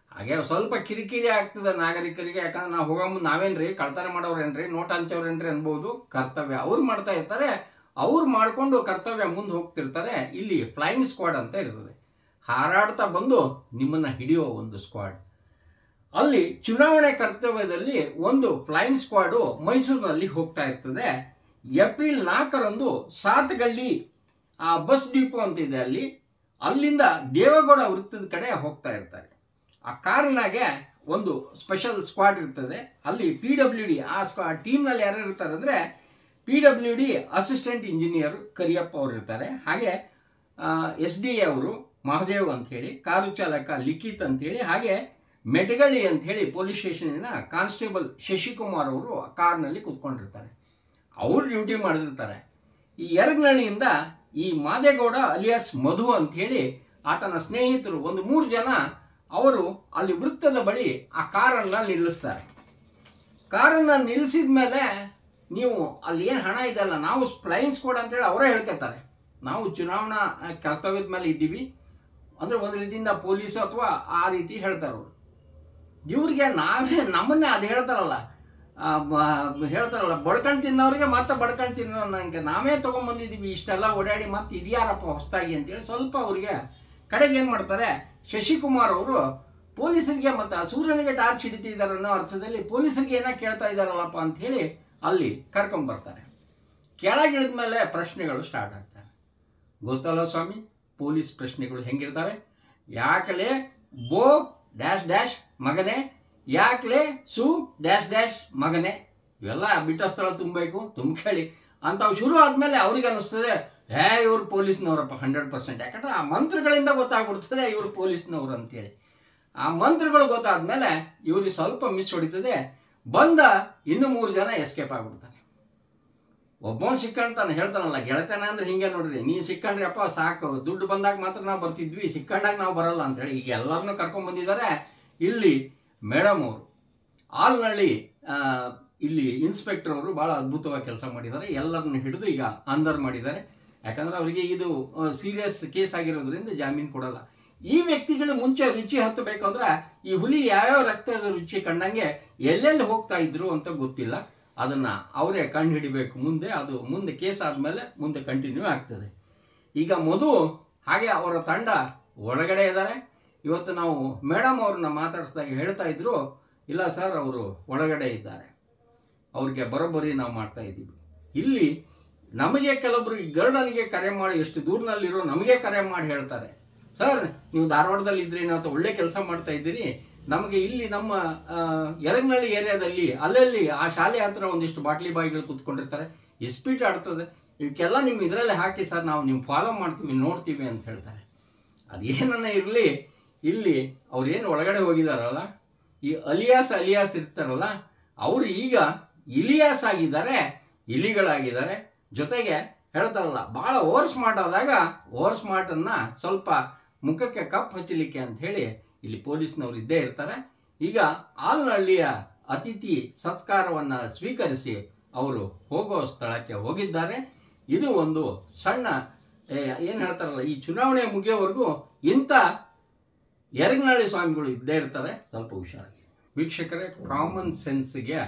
ಹಾಗೆ ಸ್ವಲ್ಪ ಕಿರಿಕಿರಿ ಆಗ್ತದೆ ನಾಗರಿಕರಿಗೆ ಯಾಕಂದ್ರೆ ನಾವು ಹೋಗೋ ಮುಂದೆ ನಾವೇನ್ರಿ ಕಳ್ತನ ಮಾಡೋರೇನ್ರಿ ನೋಟ್ ಹಂಚವ್ರೇನ್ರಿ ಅನ್ಬೋದು ಕರ್ತವ್ಯ ಅವ್ರು ಮಾಡ್ತಾ ಇರ್ತಾರೆ ಅವ್ರು ಮಾಡ್ಕೊಂಡು ಕರ್ತವ್ಯ ಮುಂದೆ ಹೋಗ್ತಿರ್ತಾರೆ ಇಲ್ಲಿ ಫ್ಲೈಯಿಂಗ್ ಸ್ಕ್ವಾಡ್ ಅಂತ ಇರ್ತದೆ ಹಾರಾಡ್ತಾ ಬಂದು ನಿಮ್ಮನ್ನ ಹಿಡಿಯೋ ಒಂದು ಸ್ಕ್ವಾಡ್ ಅಲ್ಲಿ ಚುನಾವಣೆ ಕರ್ತವ್ಯದಲ್ಲಿ ಒಂದು ಫ್ಲೈಯಿಂಗ್ ಸ್ಕ್ವಾಡು ಮೈಸೂರಿನಲ್ಲಿ ಹೋಗ್ತಾ ಇರ್ತದೆ ಏಪ್ರಿಲ್ ನಾಲ್ಕರಂದು ಸಾತಗಳ್ಳಿ ಆ ಬಸ್ ಡಿಪೋ ಅಂತ ಇದೆ ಅಲ್ಲಿ ಅಲ್ಲಿಂದ ದೇವೇಗೌಡ ವೃತ್ತದ ಕಡೆ ಹೋಗ್ತಾ ಇರ್ತಾರೆ ಆ ಕಾರಿನಾಗೆ ಒಂದು ಸ್ಪೆಷಲ್ ಸ್ಕ್ವಾಡ್ ಇರ್ತದೆ ಅಲ್ಲಿ ಪಿ ಡಬ್ಲ್ಯೂ ಡಿ ಆ ಸ್ಕ್ವಾ ಟೀಮ್ನಲ್ಲಿ ಯಾರು ಇರ್ತಾರೆ ಅಂದರೆ P W D assistant engineer Kariyappa ಅವರು ಇರ್ತಾರೆ ಹಾಗೆ ಎಸ್ ಡಿ ಎ ಅವರು ಮಹದೇವ್ ಅಂತ ಹೇಳಿ ಕಾರು ಚಾಲಕ ಲಿಖಿತ್ ಅಂತ ಹೇಳಿ ಹಾಗೆ ಮೆಟಗಳಿ ಅಂತ ಹೇಳಿ ಪೊಲೀಸ್ ಸ್ಟೇಷನಿನ ಕಾನ್ಸ್ಟೇಬಲ್ ಶಶಿಕುಮಾರ್ ಅವರು ಆ ಕಾರ್ನಲ್ಲಿ ಕೂತ್ಕೊಂಡಿರ್ತಾರೆ ಅವರು ಡ್ಯೂಟಿ ಮಾಡಿರ್ತಾರೆ ಈ ಎರಗನಹಳ್ಳಿಯಿಂದ ಈ ಮಾದೇಗೌಡ ಅಲಿಯಾಸ್ ಮಧು ಅಂತ ಹೇಳಿ ಆತನ ಸ್ನೇಹಿತರು ಒಂದು ಮೂರು ಜನ ಅವರು ಅಲ್ಲಿ ವೃತ್ತದ ಬಳಿ ಆ ಕಾರನ್ನ ನಿಲ್ಲಿಸ್ತಾರೆ ಕಾರನ್ನ ನಿಲ್ಲಿಸಿದ ಮೇಲೆ ನೀವು ಅಲ್ಲಿ ಏನು ಹಣ ಇದೆಲ್ಲ ನಾವು ಫ್ಲೈಯಿಂಗ್ ಸ್ಕ್ವಾಡ್ ಅಂತೇಳಿ ಅವರೇ ಹೇಳ್ಕೊತಾರೆ ನಾವು ಚುನಾವಣಾ ಆ, ಕರ್ತವ್ಯದ ಮೇಲೆ ಇದ್ದೀವಿ ಅಂದ್ರೆ ಒಂದು ರೀತಿಯಿಂದ ಪೊಲೀಸ್ ಅಥವಾ ಆ ರೀತಿ ಹೇಳ್ತಾರೆ ಅವರು ಇವ್ರಿಗೆ ನಾವೇ ನಮ್ಮನ್ನೇ ಅದು ಹೇಳ್ತಾರಲ್ಲ ಆ, ಬ- ಹೇಳ್ತಾರಲ್ಲ ಬಡ್ಕಂಡು ತಿನ್ನೋರಿಗೆ ಮತ್ತೆ ಬಡ್ಕಂಡು ತಿನ್ನೋ ನಂಗೆ ನಾವೇ ತೊಗೊಂಬಂದಿದ್ದೀವಿ ಇಷ್ಟೆಲ್ಲ ಓಡಾಡಿ ಮತ್ತೆ ಇದ್ಯಾರಪ್ಪ ಹೊಸದಾಗಿ ಅಂತೇಳಿ ಸ್ವಲ್ಪ ಅವರಿಗೆ ಕಡೆಗೆ ಏನು ಮಾಡ್ತಾರೆ ಶಶಿಕುಮಾರ್ ಅವರು ಪೊಲೀಸರಿಗೆ ಮತ್ತು ಆ ಸೂರ್ಯನಿಗೆ ಟಾರ್ಚ್ ಹಿಡಿತಿದ್ದಾರೆ ಅನ್ನೋ ಅರ್ಥದಲ್ಲಿ ಪೊಲೀಸರಿಗೆ ಏನೋ ಕೇಳ್ತಾ ಇದ್ದಾರಲ್ಲಪ್ಪ ಅಂತ ಹೇಳಿ ಅಲ್ಲಿ ಕರ್ಕೊಂಬರ್ತಾರೆ ಕೆಳಗಿಳಿದ ಮೇಲೆ ಪ್ರಶ್ನೆಗಳು ಸ್ಟಾರ್ಟ್ ಆಗ್ತವೆ ಗೊತ್ತಲ್ಲ ಸ್ವಾಮಿ ಪೊಲೀಸ್ ಪ್ರಶ್ನೆಗಳು ಹೆಂಗಿರ್ತವೆ ಯಾಕಲೆ ಬೋ ಡ್ಯಾಶ್ ಡ್ಯಾಶ್ ಮಗನೇ ಯಾಕಲೆ ಸು ಡ್ಯಾಶ್ ಡ್ಯಾಶ್ ಮಗನೇ ಇವೆಲ್ಲ ಬಿಟ್ಟ ಸ್ಥಳ ತುಂಬಬೇಕು ತುಂಬ್ಕೇಳಿ ಅಂಥವು ಶುರು ಆದ್ಮೇಲೆ ಅವ್ರಿಗೆ ಅನಿಸ್ತದೆ ಹೇ ಇವ್ರು ಪೊಲೀಸ್ನವರಪ್ಪ ಹಂಡ್ರೆಡ್ ಪರ್ಸೆಂಟ್ ಯಾಕಂದ್ರೆ ಆ ಮಂತ್ರಗಳಿಂದ ಗೊತ್ತಾಗ್ಬಿಡ್ತದೆ ಇವ್ರು ಪೊಲೀಸ್ನವ್ರು ಅಂತೇಳಿ ಆ ಮಂತ್ರಗಳು ಗೊತ್ತಾದ್ಮೇಲೆ ಇವ್ರಿಗೆ ಸ್ವಲ್ಪ ಮಿಸ್ ಹೊಡಿತದೆ ಬಂದ ಇನ್ನು ಮೂರು ಜನ ಎಸ್ಕೇಪ್ ಆಗ್ಬಿಡ್ತಾನೆ ಒಬ್ಬ ಸಿಕ್ಕಂತಾನೆ ಹೇಳ್ತಾನಲ್ಲ ಗೆಳತನ ಅಂದ್ರೆ ಹಿಂಗೆ ನೋಡ್ರಿ ನೀ ಸಿಕ್ಕಂಡ್ರಪ್ಪ ಸಾಕು ದುಡ್ಡು ಬಂದಾಗ ಮಾತ್ರ ನಾವು ಬರ್ತಿದ್ವಿ ಸಿಕ್ಕಂಡಾಗ ನಾವು ಬರಲ್ಲ ಅಂತ ಹೇಳಿ ಈಗ ಎಲ್ಲರನ್ನೂ ಕರ್ಕೊಂಡ್ ಬಂದಿದ್ದಾರೆ ಇಲ್ಲಿ ಮೇಡಮ್ ಅವರು ಆಲ್ನಳ್ಳಿ ಆ, ಇಲ್ಲಿ ಇನ್ಸ್ಪೆಕ್ಟರ್ ಅವರು ಬಹಳ ಅದ್ಭುತವಾಗಿ ಕೆಲಸ ಮಾಡಿದ್ದಾರೆ ಎಲ್ಲರನ್ನು ಹಿಡಿದು ಈಗ ಅಂದರ್ ಮಾಡಿದ್ದಾರೆ ಯಾಕಂದ್ರೆ ಅವರಿಗೆ ಇದು ಸೀರಿಯಸ್ ಕೇಸ್ ಆಗಿರೋದ್ರಿಂದ ಜಾಮೀನು ಕೊಡಲ್ಲ ಈ ವ್ಯಕ್ತಿಗಳು ಮುಂಚೆ ರುಚಿ ಹತ್ತಬೇಕಂದ್ರೆ ಈ ಹುಲಿ ಯಾವ್ಯಾವ ರಕ್ತದ ರುಚಿ ಕಂಡಂಗೆ ಎಲ್ಲೆಲ್ಲಿ ಹೋಗ್ತಾ ಇದ್ರು ಅಂತ ಗೊತ್ತಿಲ್ಲ ಅದನ್ನ ಅವರೇ ಕಂಡು ಹಿಡಿಬೇಕು ಮುಂದೆ ಅದು ಮುಂದೆ ಕೇಸ್ ಆದ್ಮೇಲೆ ಮುಂದೆ ಕಂಟಿನ್ಯೂ ಆಗ್ತದೆ ಈಗ ಮಧು ಹಾಗೆ ಅವರ ತಂಡ ಒಳಗಡೆ ಇದ್ದಾರೆ ಇವತ್ತು ನಾವು ಮೇಡಮ್ ಅವ್ರನ್ನ ಮಾತಾಡಿಸಿದಾಗ ಹೇಳ್ತಾ ಇದ್ರು ಇಲ್ಲ ಸರ್ ಅವರು ಒಳಗಡೆ ಇದ್ದಾರೆ ಅವ್ರಿಗೆ ಬರೋಬ್ಬರಿ ನಾವು ಮಾಡ್ತಾ ಇದ್ದೀವಿ ಇಲ್ಲಿ ನಮಗೆ ಕೆಲವೊಬ್ರು ಈ ಗರ್ಡನ್ಗೆ ಕರೆ ಮಾಡಿ ಎಷ್ಟು ದೂರನಲ್ಲಿರೋ ನಮಗೆ ಕರೆ ಮಾಡಿ ಹೇಳ್ತಾರೆ ಸರ್ ನೀವು ಧಾರವಾಡದಲ್ಲಿ ಇದ್ರಿ ಅಥವಾ ಒಳ್ಳೆ ಕೆಲಸ ಮಾಡ್ತಾ ಇದ್ದೀರಿ ನಮಗೆ ಇಲ್ಲಿ ನಮ್ಮ ಆ, ಯರಗನಹಳ್ಳಿ ಏರಿಯಾದಲ್ಲಿ ಅಲ್ಲಲ್ಲಿ ಆ ಶಾಲೆ ಹತ್ರ ಒಂದಿಷ್ಟು ಬಾಟ್ಲಿ ಬಾಯಿಗಳು ಕೂತ್ಕೊಂಡಿರ್ತಾರೆ ಎಸ್ಪೀಟ್ ಆಡ್ತದೆ ಇವಕ್ಕೆಲ್ಲ ನಿಮ್ಮ ಇದರಲ್ಲಿ ಹಾಕಿ ಸರ್ ನಾವು ನೀವು ಫಾಲೋ ಮಾಡ್ತೀವಿ ನೋಡ್ತೀವಿ ಅಂತ ಹೇಳ್ತಾರೆ ಅದೇನನ್ನ ಇರಲಿ ಇಲ್ಲಿ ಅವ್ರೇನು ಒಳಗಡೆ ಹೋಗಿದಾರಲ್ಲ ಈ ಅಲಿಯಾಸ್ ಅಲಿಯಾಸ್ ಇರ್ತಾರಲ್ಲ ಅವರು ಈಗ ಇಲಿಯಾಸ್ ಆಗಿದ್ದಾರೆ ಇಲಿಗಳಾಗಿದ್ದಾರೆ ಜೊತೆಗೆ ಹೇಳ್ತಾರಲ್ಲ ಭಾಳ ಓವರ್ ಸ್ಮಾರ್ಟ್ ಆದಾಗ ಓವರ್ ಸ್ಮಾರ್ಟನ್ನು ಸ್ವಲ್ಪ ಮುಖಕ್ಕೆ ಕಪ್ ಹಚ್ಚಲಿಕ್ಕೆ ಅಂತ ಹೇಳಿ ಇಲ್ಲಿ ಪೊಲೀಸ್ನವರು ಇದ್ದೇ ಇರ್ತಾರೆ ಈಗ ಆಲ್ನಹಳ್ಳಿಯ ಅತಿಥಿ ಸತ್ಕಾರವನ್ನ ಸ್ವೀಕರಿಸಿ ಅವರು ಹೋಗೋ ಸ್ಥಳಕ್ಕೆ ಹೋಗಿದ್ದಾರೆ ಇದು ಒಂದು ಸಣ್ಣ ಏ, ಏನ್ ಹೇಳ್ತಾರಲ್ಲ ಈ ಚುನಾವಣೆ ಮುಗಿಯೋವರೆಗೂ ಇಂಥ ಎರಗನಹಳ್ಳಿ ಸ್ವಾಮಿಗಳು ಇದ್ದೇ ಇರ್ತಾರೆ ಸ್ವಲ್ಪ ಹುಷಾರಾಗಿ ವೀಕ್ಷಕರೇ ಕಾಮನ್ ಸೆನ್ಸ್ಗೆ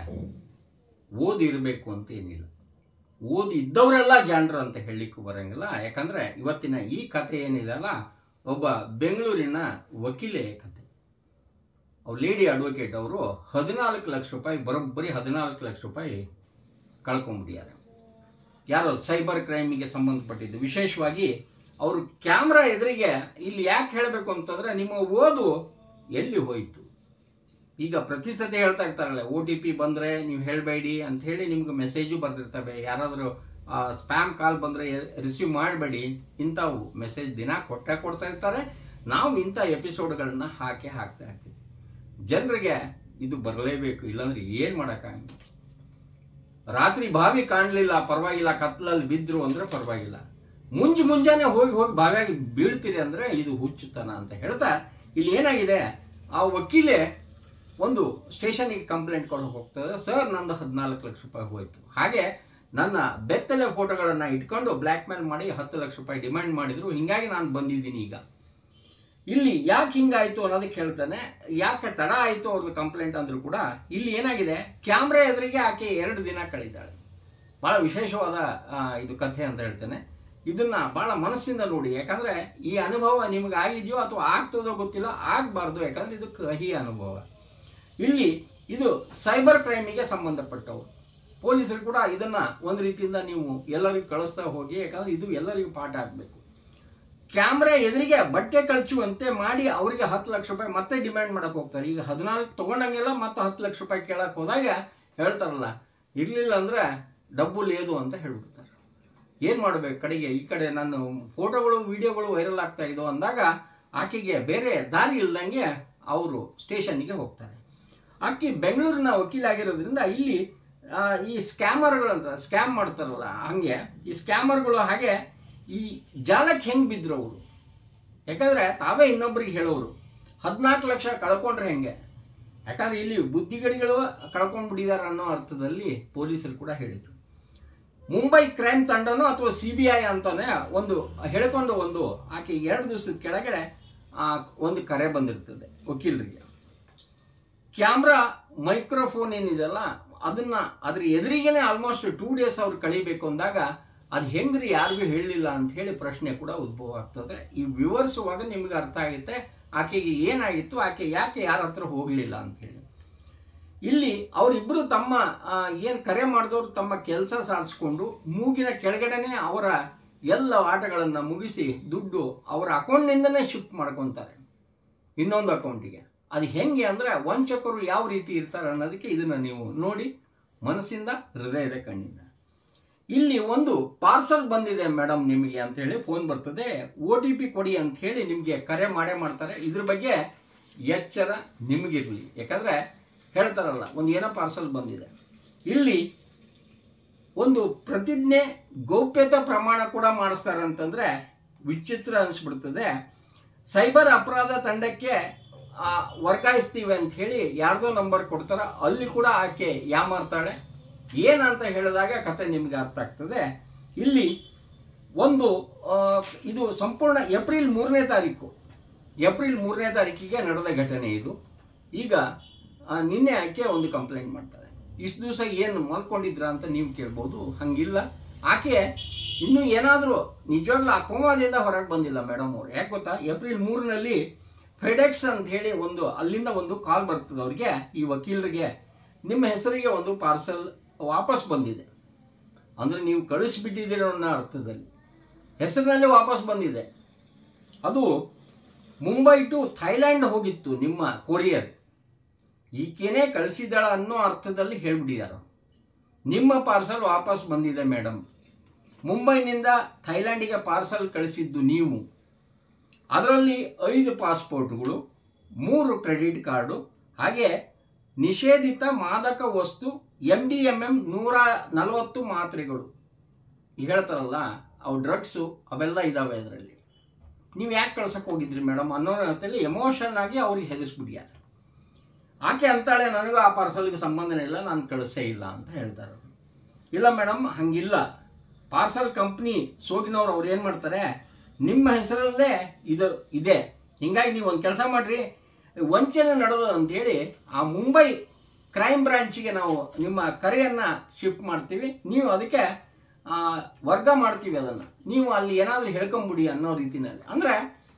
ಓದಿ ಇರಬೇಕು ಅಂತ ಏನಿಲ್ಲ ಓದಿ ಇದ್ದವರೆಲ್ಲ ಜಾಣರು ಅಂತ ಹೇಳಲಿಕ್ಕೂ ಬರಂಗಿಲ್ಲ ಯಾಕಂದ್ರೆ ಇವತ್ತಿನ ಈ ಕಥೆ ಏನಿದೆ ಅಲ್ಲ ಒಬ್ಬ ಬೆಂಗಳೂರಿನ ವಕೀಲೆ ಕತೆ ಅವ್ರು ಲೇಡಿ ಅಡ್ವೊಕೇಟ್ ಅವರು ಹದಿನಾಲ್ಕು ಲಕ್ಷ ರೂಪಾಯಿ ಬರೋಬ್ಬರಿ ಹದಿನಾಲ್ಕು ಲಕ್ಷ ರೂಪಾಯಿ ಕಳ್ಕೊಂಡ್ಬಿಟ್ಟಿದ್ದಾರೆ ಯಾರೋ ಸೈಬರ್ ಕ್ರೈಮಿಗೆ ಸಂಬಂಧಪಟ್ಟಿದ್ದು ವಿಶೇಷವಾಗಿ ಅವರು ಕ್ಯಾಮ್ರಾ ಎದುರಿಗೆ ಇಲ್ಲಿ ಯಾಕೆ ಹೇಳಬೇಕು ಅಂತಂದ್ರೆ ನಿಮ್ಮ ಓದು ಎಲ್ಲಿ ಹೋಯಿತು ಈಗ ಪ್ರತಿ ಸತಿ ಹೇಳ್ತಾ ಇರ್ತಾರಲ್ಲ ಓ ಟಿ ಪಿ ಬಂದರೆ ನೀವು ಹೇಳಬೇಡಿ ಅಂತ ಹೇಳಿ ನಿಮ್ಗೆ ಮೆಸೇಜು ಬರ್ತಿರ್ತವೆ ಯಾರಾದರೂ ಸ್ಪ್ಯಾಮ್ ಕಾಲ್ ಬಂದರೆ ರಿಸೀವ್ ಮಾಡಬೇಡಿ ಇಂಥವು ಮೆಸೇಜ್ ದಿನ ಕೊಟ್ಟೆ ಕೊಡ್ತಾ ಇರ್ತಾರೆ ನಾವು ಇಂಥ ಎಪಿಸೋಡ್ಗಳನ್ನ ಹಾಕಿ ಹಾಕ್ತಾ ಇರ್ತೀವಿ ಜನರಿಗೆ ಇದು ಬರಲೇಬೇಕು ಇಲ್ಲಾಂದ್ರೆ ಏನು ಮಾಡೋಕ್ಕಾಗಲ್ಲ ರಾತ್ರಿ ಬಾವಿ ಕಾಣಲಿಲ್ಲ ಪರವಾಗಿಲ್ಲ ಕತ್ಲಲ್ಲಿ ಬಿದ್ರು ಅಂದ್ರೆ ಪರವಾಗಿಲ್ಲ ಮುಂಜ್ ಮುಂಜಾನೆ ಹೋಗಿ ಹೋಗಿ ಬಾವಿಯಾಗಿ ಬೀಳ್ತೀರಿ ಅಂದ್ರೆ ಇದು ಹುಚ್ಚುತನ ಅಂತ ಹೇಳ್ತಾ ಇಲ್ಲಿ ಏನಾಗಿದೆ ಆ ವಕೀಲೆ ಒಂದು ಸ್ಟೇಷನ್ಗೆ ಕಂಪ್ಲೇಂಟ್ ಕೊಡೋಕೆ ಹೋಗ್ತದೆ ಸರ್ ನಂದು ಹದಿನಾಲ್ಕು ಲಕ್ಷ ರೂಪಾಯಿ ಹೋಯ್ತು ಹಾಗೆ ನನ್ನ ಬೆತ್ತಲೆ ಫೋಟೋಗಳನ್ನು ಇಟ್ಕೊಂಡು ಬ್ಲ್ಯಾಕ್ ಮೇಲ್ ಮಾಡಿ ಹತ್ತು ಲಕ್ಷ ರೂಪಾಯಿ ಡಿಮ್ಯಾಂಡ್ ಮಾಡಿದ್ರು ಹಿಂಗಾಗಿ ನಾನು ಬಂದಿದ್ದೀನಿ ಈಗ ಇಲ್ಲಿ ಯಾಕೆ ಹಿಂಗಾಯ್ತು ಅನ್ನೋದಕ್ಕೆ ಹೇಳ್ತಾನೆ ಯಾಕೆ ತಡ ಆಯಿತು ಅವ್ರದ್ದು ಕಂಪ್ಲೇಂಟ್ ಅಂದ್ರೂ ಕೂಡ ಇಲ್ಲಿ ಏನಾಗಿದೆ ಕ್ಯಾಮ್ರಾ ಎದುರಿಗೆ ಆಕೆ ಎರಡು ದಿನ ಕಳೀತಾಳೆ ಬಹಳ ವಿಶೇಷವಾದ ಆ, ಇದು ಕಥೆ ಅಂತ ಹೇಳ್ತೇನೆ ಇದನ್ನ ಬಹಳ ಮನಸ್ಸಿಂದ ನೋಡಿ ಯಾಕಂದ್ರೆ ಈ ಅನುಭವ ನಿಮ್ಗೆ ಆಗಿದೆಯೋ ಅಥವಾ ಆಗ್ತದೋ ಗೊತ್ತಿಲ್ಲ ಆಗಬಾರ್ದು ಯಾಕಂದ್ರೆ ಇದು ಕಹಿ ಅನುಭವ ಇಲ್ಲಿ ಇದು ಸೈಬರ್ ಕ್ರೈಮಿಗೆ ಸಂಬಂಧಪಟ್ಟವು ಪೊಲೀಸರು ಕೂಡ ಇದನ್ನ ಒಂದು ರೀತಿಯಿಂದ ನೀವು ಎಲ್ಲರಿಗೂ ಕಳಿಸ್ತಾ ಹೋಗಿ ಯಾಕಂದ್ರೆ ಇದು ಎಲ್ಲರಿಗೂ ಪಾಠ ಆಗಬೇಕು ಕ್ಯಾಮ್ರಾ ಎದುರಿಗೆ ಬಟ್ಟೆ ಕಳಚುವಂತೆ ಮಾಡಿ ಅವರಿಗೆ ಹತ್ತು ಲಕ್ಷ ರೂಪಾಯಿ ಮತ್ತೆ ಡಿಮ್ಯಾಂಡ್ ಮಾಡಕ್ ಹೋಗ್ತಾರೆ ಈಗ ಹದಿನಾಲ್ಕು ತಗೊಂಡಂಗೆಲ್ಲ ಮತ್ತೆ ಹತ್ತು ಲಕ್ಷ ರೂಪಾಯಿ ಕೇಳಕ್ ಹೋದಾಗ ಹೇಳ್ತಾರಲ್ಲ ಇರ್ಲಿಲ್ಲ ಅಂದ್ರೆ ಡಬ್ಬು ಲೇದು ಅಂತ ಹೇಳ್ಬಿಡ್ತಾರೆ ಏನ್ ಮಾಡ್ಬೇಕು ಕಡೆಗೆ ಈ ಕಡೆ ನನ್ನ ಫೋಟೋಗಳು ವಿಡಿಯೋಗಳು ವೈರಲ್ ಆಗ್ತಾ ಇದ್ದೋ ಅಂದಾಗ ಆಕೆಗೆ ಬೇರೆ ದಾರಿ ಇಲ್ದಂಗೆ ಅವರು ಸ್ಟೇಷನ್ಗೆ ಹೋಗ್ತಾರೆ ಆಕೆ ಬೆಂಗಳೂರಿನ ವಕೀಲಾಗಿರೋದ್ರಿಂದ ಇಲ್ಲಿ ಆ, ಈ ಸ್ಕ್ಯಾಮರ್ಗಳಂತ ಸ್ಕ್ಯಾಮ್ ಮಾಡ್ತಾರಲ್ಲ ಹಂಗೆ ಈ ಸ್ಕ್ಯಾಮರ್ಗಳು ಹಾಗೆ ಈ ಜಾಲಕ್ಕೆ ಹೆಂಗ್ ಬಿದ್ರು ಅವರು ಯಾಕಂದ್ರೆ ತಾವೇ ಇನ್ನೊಬ್ರಿಗೆ ಹೇಳೋರು ಹದಿನಾಲ್ಕು ಲಕ್ಷ ಕಳ್ಕೊಂಡ್ರೆ ಹೆಂಗೆ ಯಾಕಂದ್ರೆ ಇಲ್ಲಿ ಬುದ್ಧಿಗಡಿಗಳು ಕಳ್ಕೊಂಡ್ಬಿಟ್ಟಿದ್ದಾರೆ ಅನ್ನೋ ಅರ್ಥದಲ್ಲಿ ಪೊಲೀಸರು ಕೂಡ ಹೇಳಿದ್ರು ಮುಂಬೈ ಕ್ರೈಮ್ ತಂಡನೋ ಅಥವಾ ಸಿ ಬಿ ಐ ಅಂತಾನೆ ಒಂದು ಹೇಳ್ಕೊಂಡು ಒಂದು ಆಕೆ ಎರಡು ದಿವಸದ ಕೆಳಗಡೆ ಆ, ಒಂದು ಕರೆ ಬಂದಿರ್ತದೆ ವಕೀಲರಿಗೆ ಕ್ಯಾಮ್ರಾ ಮೈಕ್ರೋಫೋನ್ ಏನಿದೆಯಲ್ಲ ಅದನ್ನ ಅದ್ರ ಎದುರಿಗೇನೆ ಆಲ್ಮೋಸ್ಟ್ ಟೂ ಡೇಸ್ ಅವ್ರು ಕಳಿಬೇಕು ಅಂದಾಗ ಅದು ಹೆಂಗ್ರಿ ಯಾರಿಗೂ ಹೇಳಲಿಲ್ಲ ಅಂತ ಹೇಳಿ ಪ್ರಶ್ನೆ ಕೂಡ ಉದ್ಭವ ಆಗ್ತದೆ ಈ ವಿವರಿಸುವಾಗ ನಿಮ್ಗೆ ಅರ್ಥ ಆಗುತ್ತೆ ಆಕೆಗೆ ಏನಾಗಿತ್ತು ಆಕೆ ಯಾಕೆ ಯಾರ ಹತ್ರ ಹೋಗಲಿಲ್ಲ ಅಂತ ಹೇಳಿ ಇಲ್ಲಿ ಅವರಿಬ್ಬರು ತಮ್ಮ ಆ, ಏನ್ ಕರೆ ಮಾಡಿದವರು ತಮ್ಮ ಕೆಲಸ ಸಾಧಿಸ್ಕೊಂಡು ಮೂಗಿನ ಕೆಳಗಡೆನೆ ಅವರ ಎಲ್ಲ ಆಟಗಳನ್ನ ಮುಗಿಸಿ ದುಡ್ಡು ಅವರ ಅಕೌಂಟ್ನಿಂದನೇ ಶಿಫ್ಟ್ ಮಾಡ್ಕೊತಾರೆ ಇನ್ನೊಂದು ಅಕೌಂಟಿಗೆ ಅದು ಹೆಂಗೆ ಅಂದ್ರೆ ವಂಚಕರು ಯಾವ ರೀತಿ ಇರ್ತಾರೆ ಅನ್ನೋದಕ್ಕೆ ಇದನ್ನ ನೀವು ನೋಡಿ ಮನಸ್ಸಿಂದ ಹೃದಯದ ಕಣ್ಣಿಂದ ಇಲ್ಲಿ ಒಂದು ಪಾರ್ಸಲ್ ಬಂದಿದೆ ಮೇಡಮ್ ನಿಮಗೆ ಅಂತ ಹೇಳಿ ಫೋನ್ ಬರ್ತದೆ ಒ ಟಿ ಪಿ ಕೊಡಿ ಅಂತ ಹೇಳಿ ನಿಮಗೆ ಕರೆ ಮಾಡೇ ಮಾಡ್ತಾರೆ ಇದ್ರ ಬಗ್ಗೆ ಎಚ್ಚರ ನಿಮಗಿರ್ಲಿ ಯಾಕಂದ್ರೆ ಹೇಳ್ತಾರಲ್ಲ ಒಂದು ಏನೋ ಪಾರ್ಸಲ್ ಬಂದಿದೆ ಇಲ್ಲಿ ಒಂದು ಪ್ರತಿಜ್ಞೆ ಗೌಪ್ಯತಾ ಪ್ರಮಾಣ ಕೂಡ ಮಾಡಿಸ್ತಾರೆ ಅಂತಂದ್ರೆ ವಿಚಿತ್ರ ಅನಿಸ್ಬಿಡ್ತದೆ ಸೈಬರ್ ಅಪರಾಧ ತಂಡಕ್ಕೆ ಆ, ವರ್ಗಾಯಿಸ್ತೀವಿ ಅಂತ ಹೇಳಿ ಯಾರ್ದೋ ನಂಬರ್ ಕೊಡ್ತಾರ ಅಲ್ಲಿ ಕೂಡ ಆಕೆ ಯಾಮಾರ್ತಾಳೆ ಏನಂತ ಹೇಳಿದಾಗ ಕತೆ ನಿಮ್ಗೆ ಅರ್ಥ ಆಗ್ತದೆ ಇಲ್ಲಿ ಒಂದು ಆ, ಇದು ಸಂಪೂರ್ಣ ಏಪ್ರಿಲ್ ಮೂರನೇ ತಾರೀಕು ಏಪ್ರಿಲ್ ಮೂರನೇ ತಾರೀಕಿಗೆ ನಡೆದ ಘಟನೆ ಇದು ಈಗ ಆ, ನಿನ್ನೆ ಆಕೆ ಒಂದು ಕಂಪ್ಲೇಂಟ್ ಮಾಡ್ತಾಳೆ ಇಷ್ಟು ದಿವಸ ಏನು ಮಲ್ಕೊಂಡಿದ್ರ ಅಂತ ನೀವು ಕೇಳ್ಬೋದು ಹಂಗಿಲ್ಲ ಆಕೆ ಇನ್ನು ಏನಾದರೂ ನಿಜವಾಗ್ಲೂ ಆ ಕೋಮಾದಿಂದ ಹೊರಗೆ ಬಂದಿಲ್ಲ ಮೇಡಮ್ ಅವ್ರು ಯಾಕೆ ಗೊತ್ತಾ ಏಪ್ರಿಲ್ ಮೂರನಲ್ಲಿ ಫೆಡೆಕ್ಸ್ ಅಂತ ಹೇಳಿ ಒಂದು ಅಲ್ಲಿಂದ ಒಂದು ಕಾಲ್ ಬರ್ತದೆ ಅವ್ರಿಗೆ ಈ ವಕೀಲರಿಗೆ ನಿಮ್ಮ ಹೆಸರಿಗೆ ಒಂದು ಪಾರ್ಸಲ್ ವಾಪಸ್ ಬಂದಿದೆ ಅಂದ್ರೆ ನೀವು ಕಳಿಸ್ಬಿಟ್ಟಿದ್ದೀರೋ ಅನ್ನೋ ಅರ್ಥದಲ್ಲಿ ಹೆಸರಿನಲ್ಲಿ ವಾಪಸ್ ಬಂದಿದೆ ಅದು ಮುಂಬೈ ಟು ಥೈಲ್ಯಾಂಡ್ ಹೋಗಿತ್ತು ನಿಮ್ಮ ಕೊರಿಯರ್ ಈಕೆನೇ ಕಳಿಸಿದ್ದಾಳ ಅನ್ನೋ ಅರ್ಥದಲ್ಲಿ ಹೇಳ್ಬಿಟ್ಟಿದ್ದಾರೆ ನಿಮ್ಮ ಪಾರ್ಸಲ್ ವಾಪಸ್ ಬಂದಿದೆ ಮೇಡಮ್ ಮುಂಬೈನಿಂದ ಥೈಲ್ಯಾಂಡಿಗೆ ಪಾರ್ಸಲ್ ಕಳಿಸಿದ್ದು ನೀವು ಅದರಲ್ಲಿ ಐದು ಪಾಸ್ಪೋರ್ಟ್ಗಳು ಮೂರು ಕ್ರೆಡಿಟ್ ಕಾರ್ಡು ಹಾಗೆ ನಿಷೇಧಿತ ಮಾದಕ ವಸ್ತು ಎಂ ಡಿ ಎಂ ಎಂ ನೂರ ನಲವತ್ತು ಮಾತ್ರೆಗಳು ಈಗ ಹೇಳ್ತಾರಲ್ಲ ಅವು ಡ್ರಗ್ಸು ಅವೆಲ್ಲ ಇದಾವೆ ಅದರಲ್ಲಿ ನೀವು ಯಾಕೆ ಕಳ್ಸಕ್ಕೆ ಹೋಗಿದ್ರಿ ಮೇಡಮ್ ಅನ್ನೋ ಅರ್ಥದಲ್ಲಿ ಎಮೋಷನ್ ಆಗಿ ಅವ್ರಿಗೆ ಹೆದರ್ಸ್ಬಿಟ್ಟಿದ್ದಾರೆ ಆಕೆ ಅಂತಾಳೆ ನನಗೂ ಆ ಪಾರ್ಸಲ್ಗೆ ಸಂಬಂಧನೇ ಇಲ್ಲ ನಾನು ಕಳಿಸೇ ಇಲ್ಲ ಅಂತ ಹೇಳ್ತಾರೆ ಅವ್ರು. ಇಲ್ಲ ಮೇಡಮ್ ಹಂಗಿಲ್ಲ ಪಾರ್ಸಲ್ ಕಂಪ್ನಿ ಸೋಗಿನವ್ರು ಅವ್ರು ಏನು ಮಾಡ್ತಾರೆ ನಿಮ್ಮ ಹೆಸರಲ್ಲೇ ಇದು ಇದೆ ಹಿಂಗಾಗಿ ನೀವು ಒಂದು ಕೆಲಸ ಮಾಡ್ರಿ ವಂಚನೆ ನಡೆದು ಅಂತೇಳಿ ಆ ಮುಂಬೈ ಕ್ರೈಮ್ ಬ್ರಾಂಚಿಗೆ ನಾವು ನಿಮ್ಮ ಕರೆಯನ್ನು ಶಿಫ್ಟ್ ಮಾಡ್ತೀವಿ ನೀವು ಅದಕ್ಕೆ ಆ, ವರ್ಗ ಮಾಡ್ತೀವಿ ಅದನ್ನು ನೀವು ಅಲ್ಲಿ ಏನಾದರೂ ಹೇಳ್ಕೊಂಬಿಡಿ ಅನ್ನೋ ರೀತಿನಲ್ಲಿ ಅಂದರೆ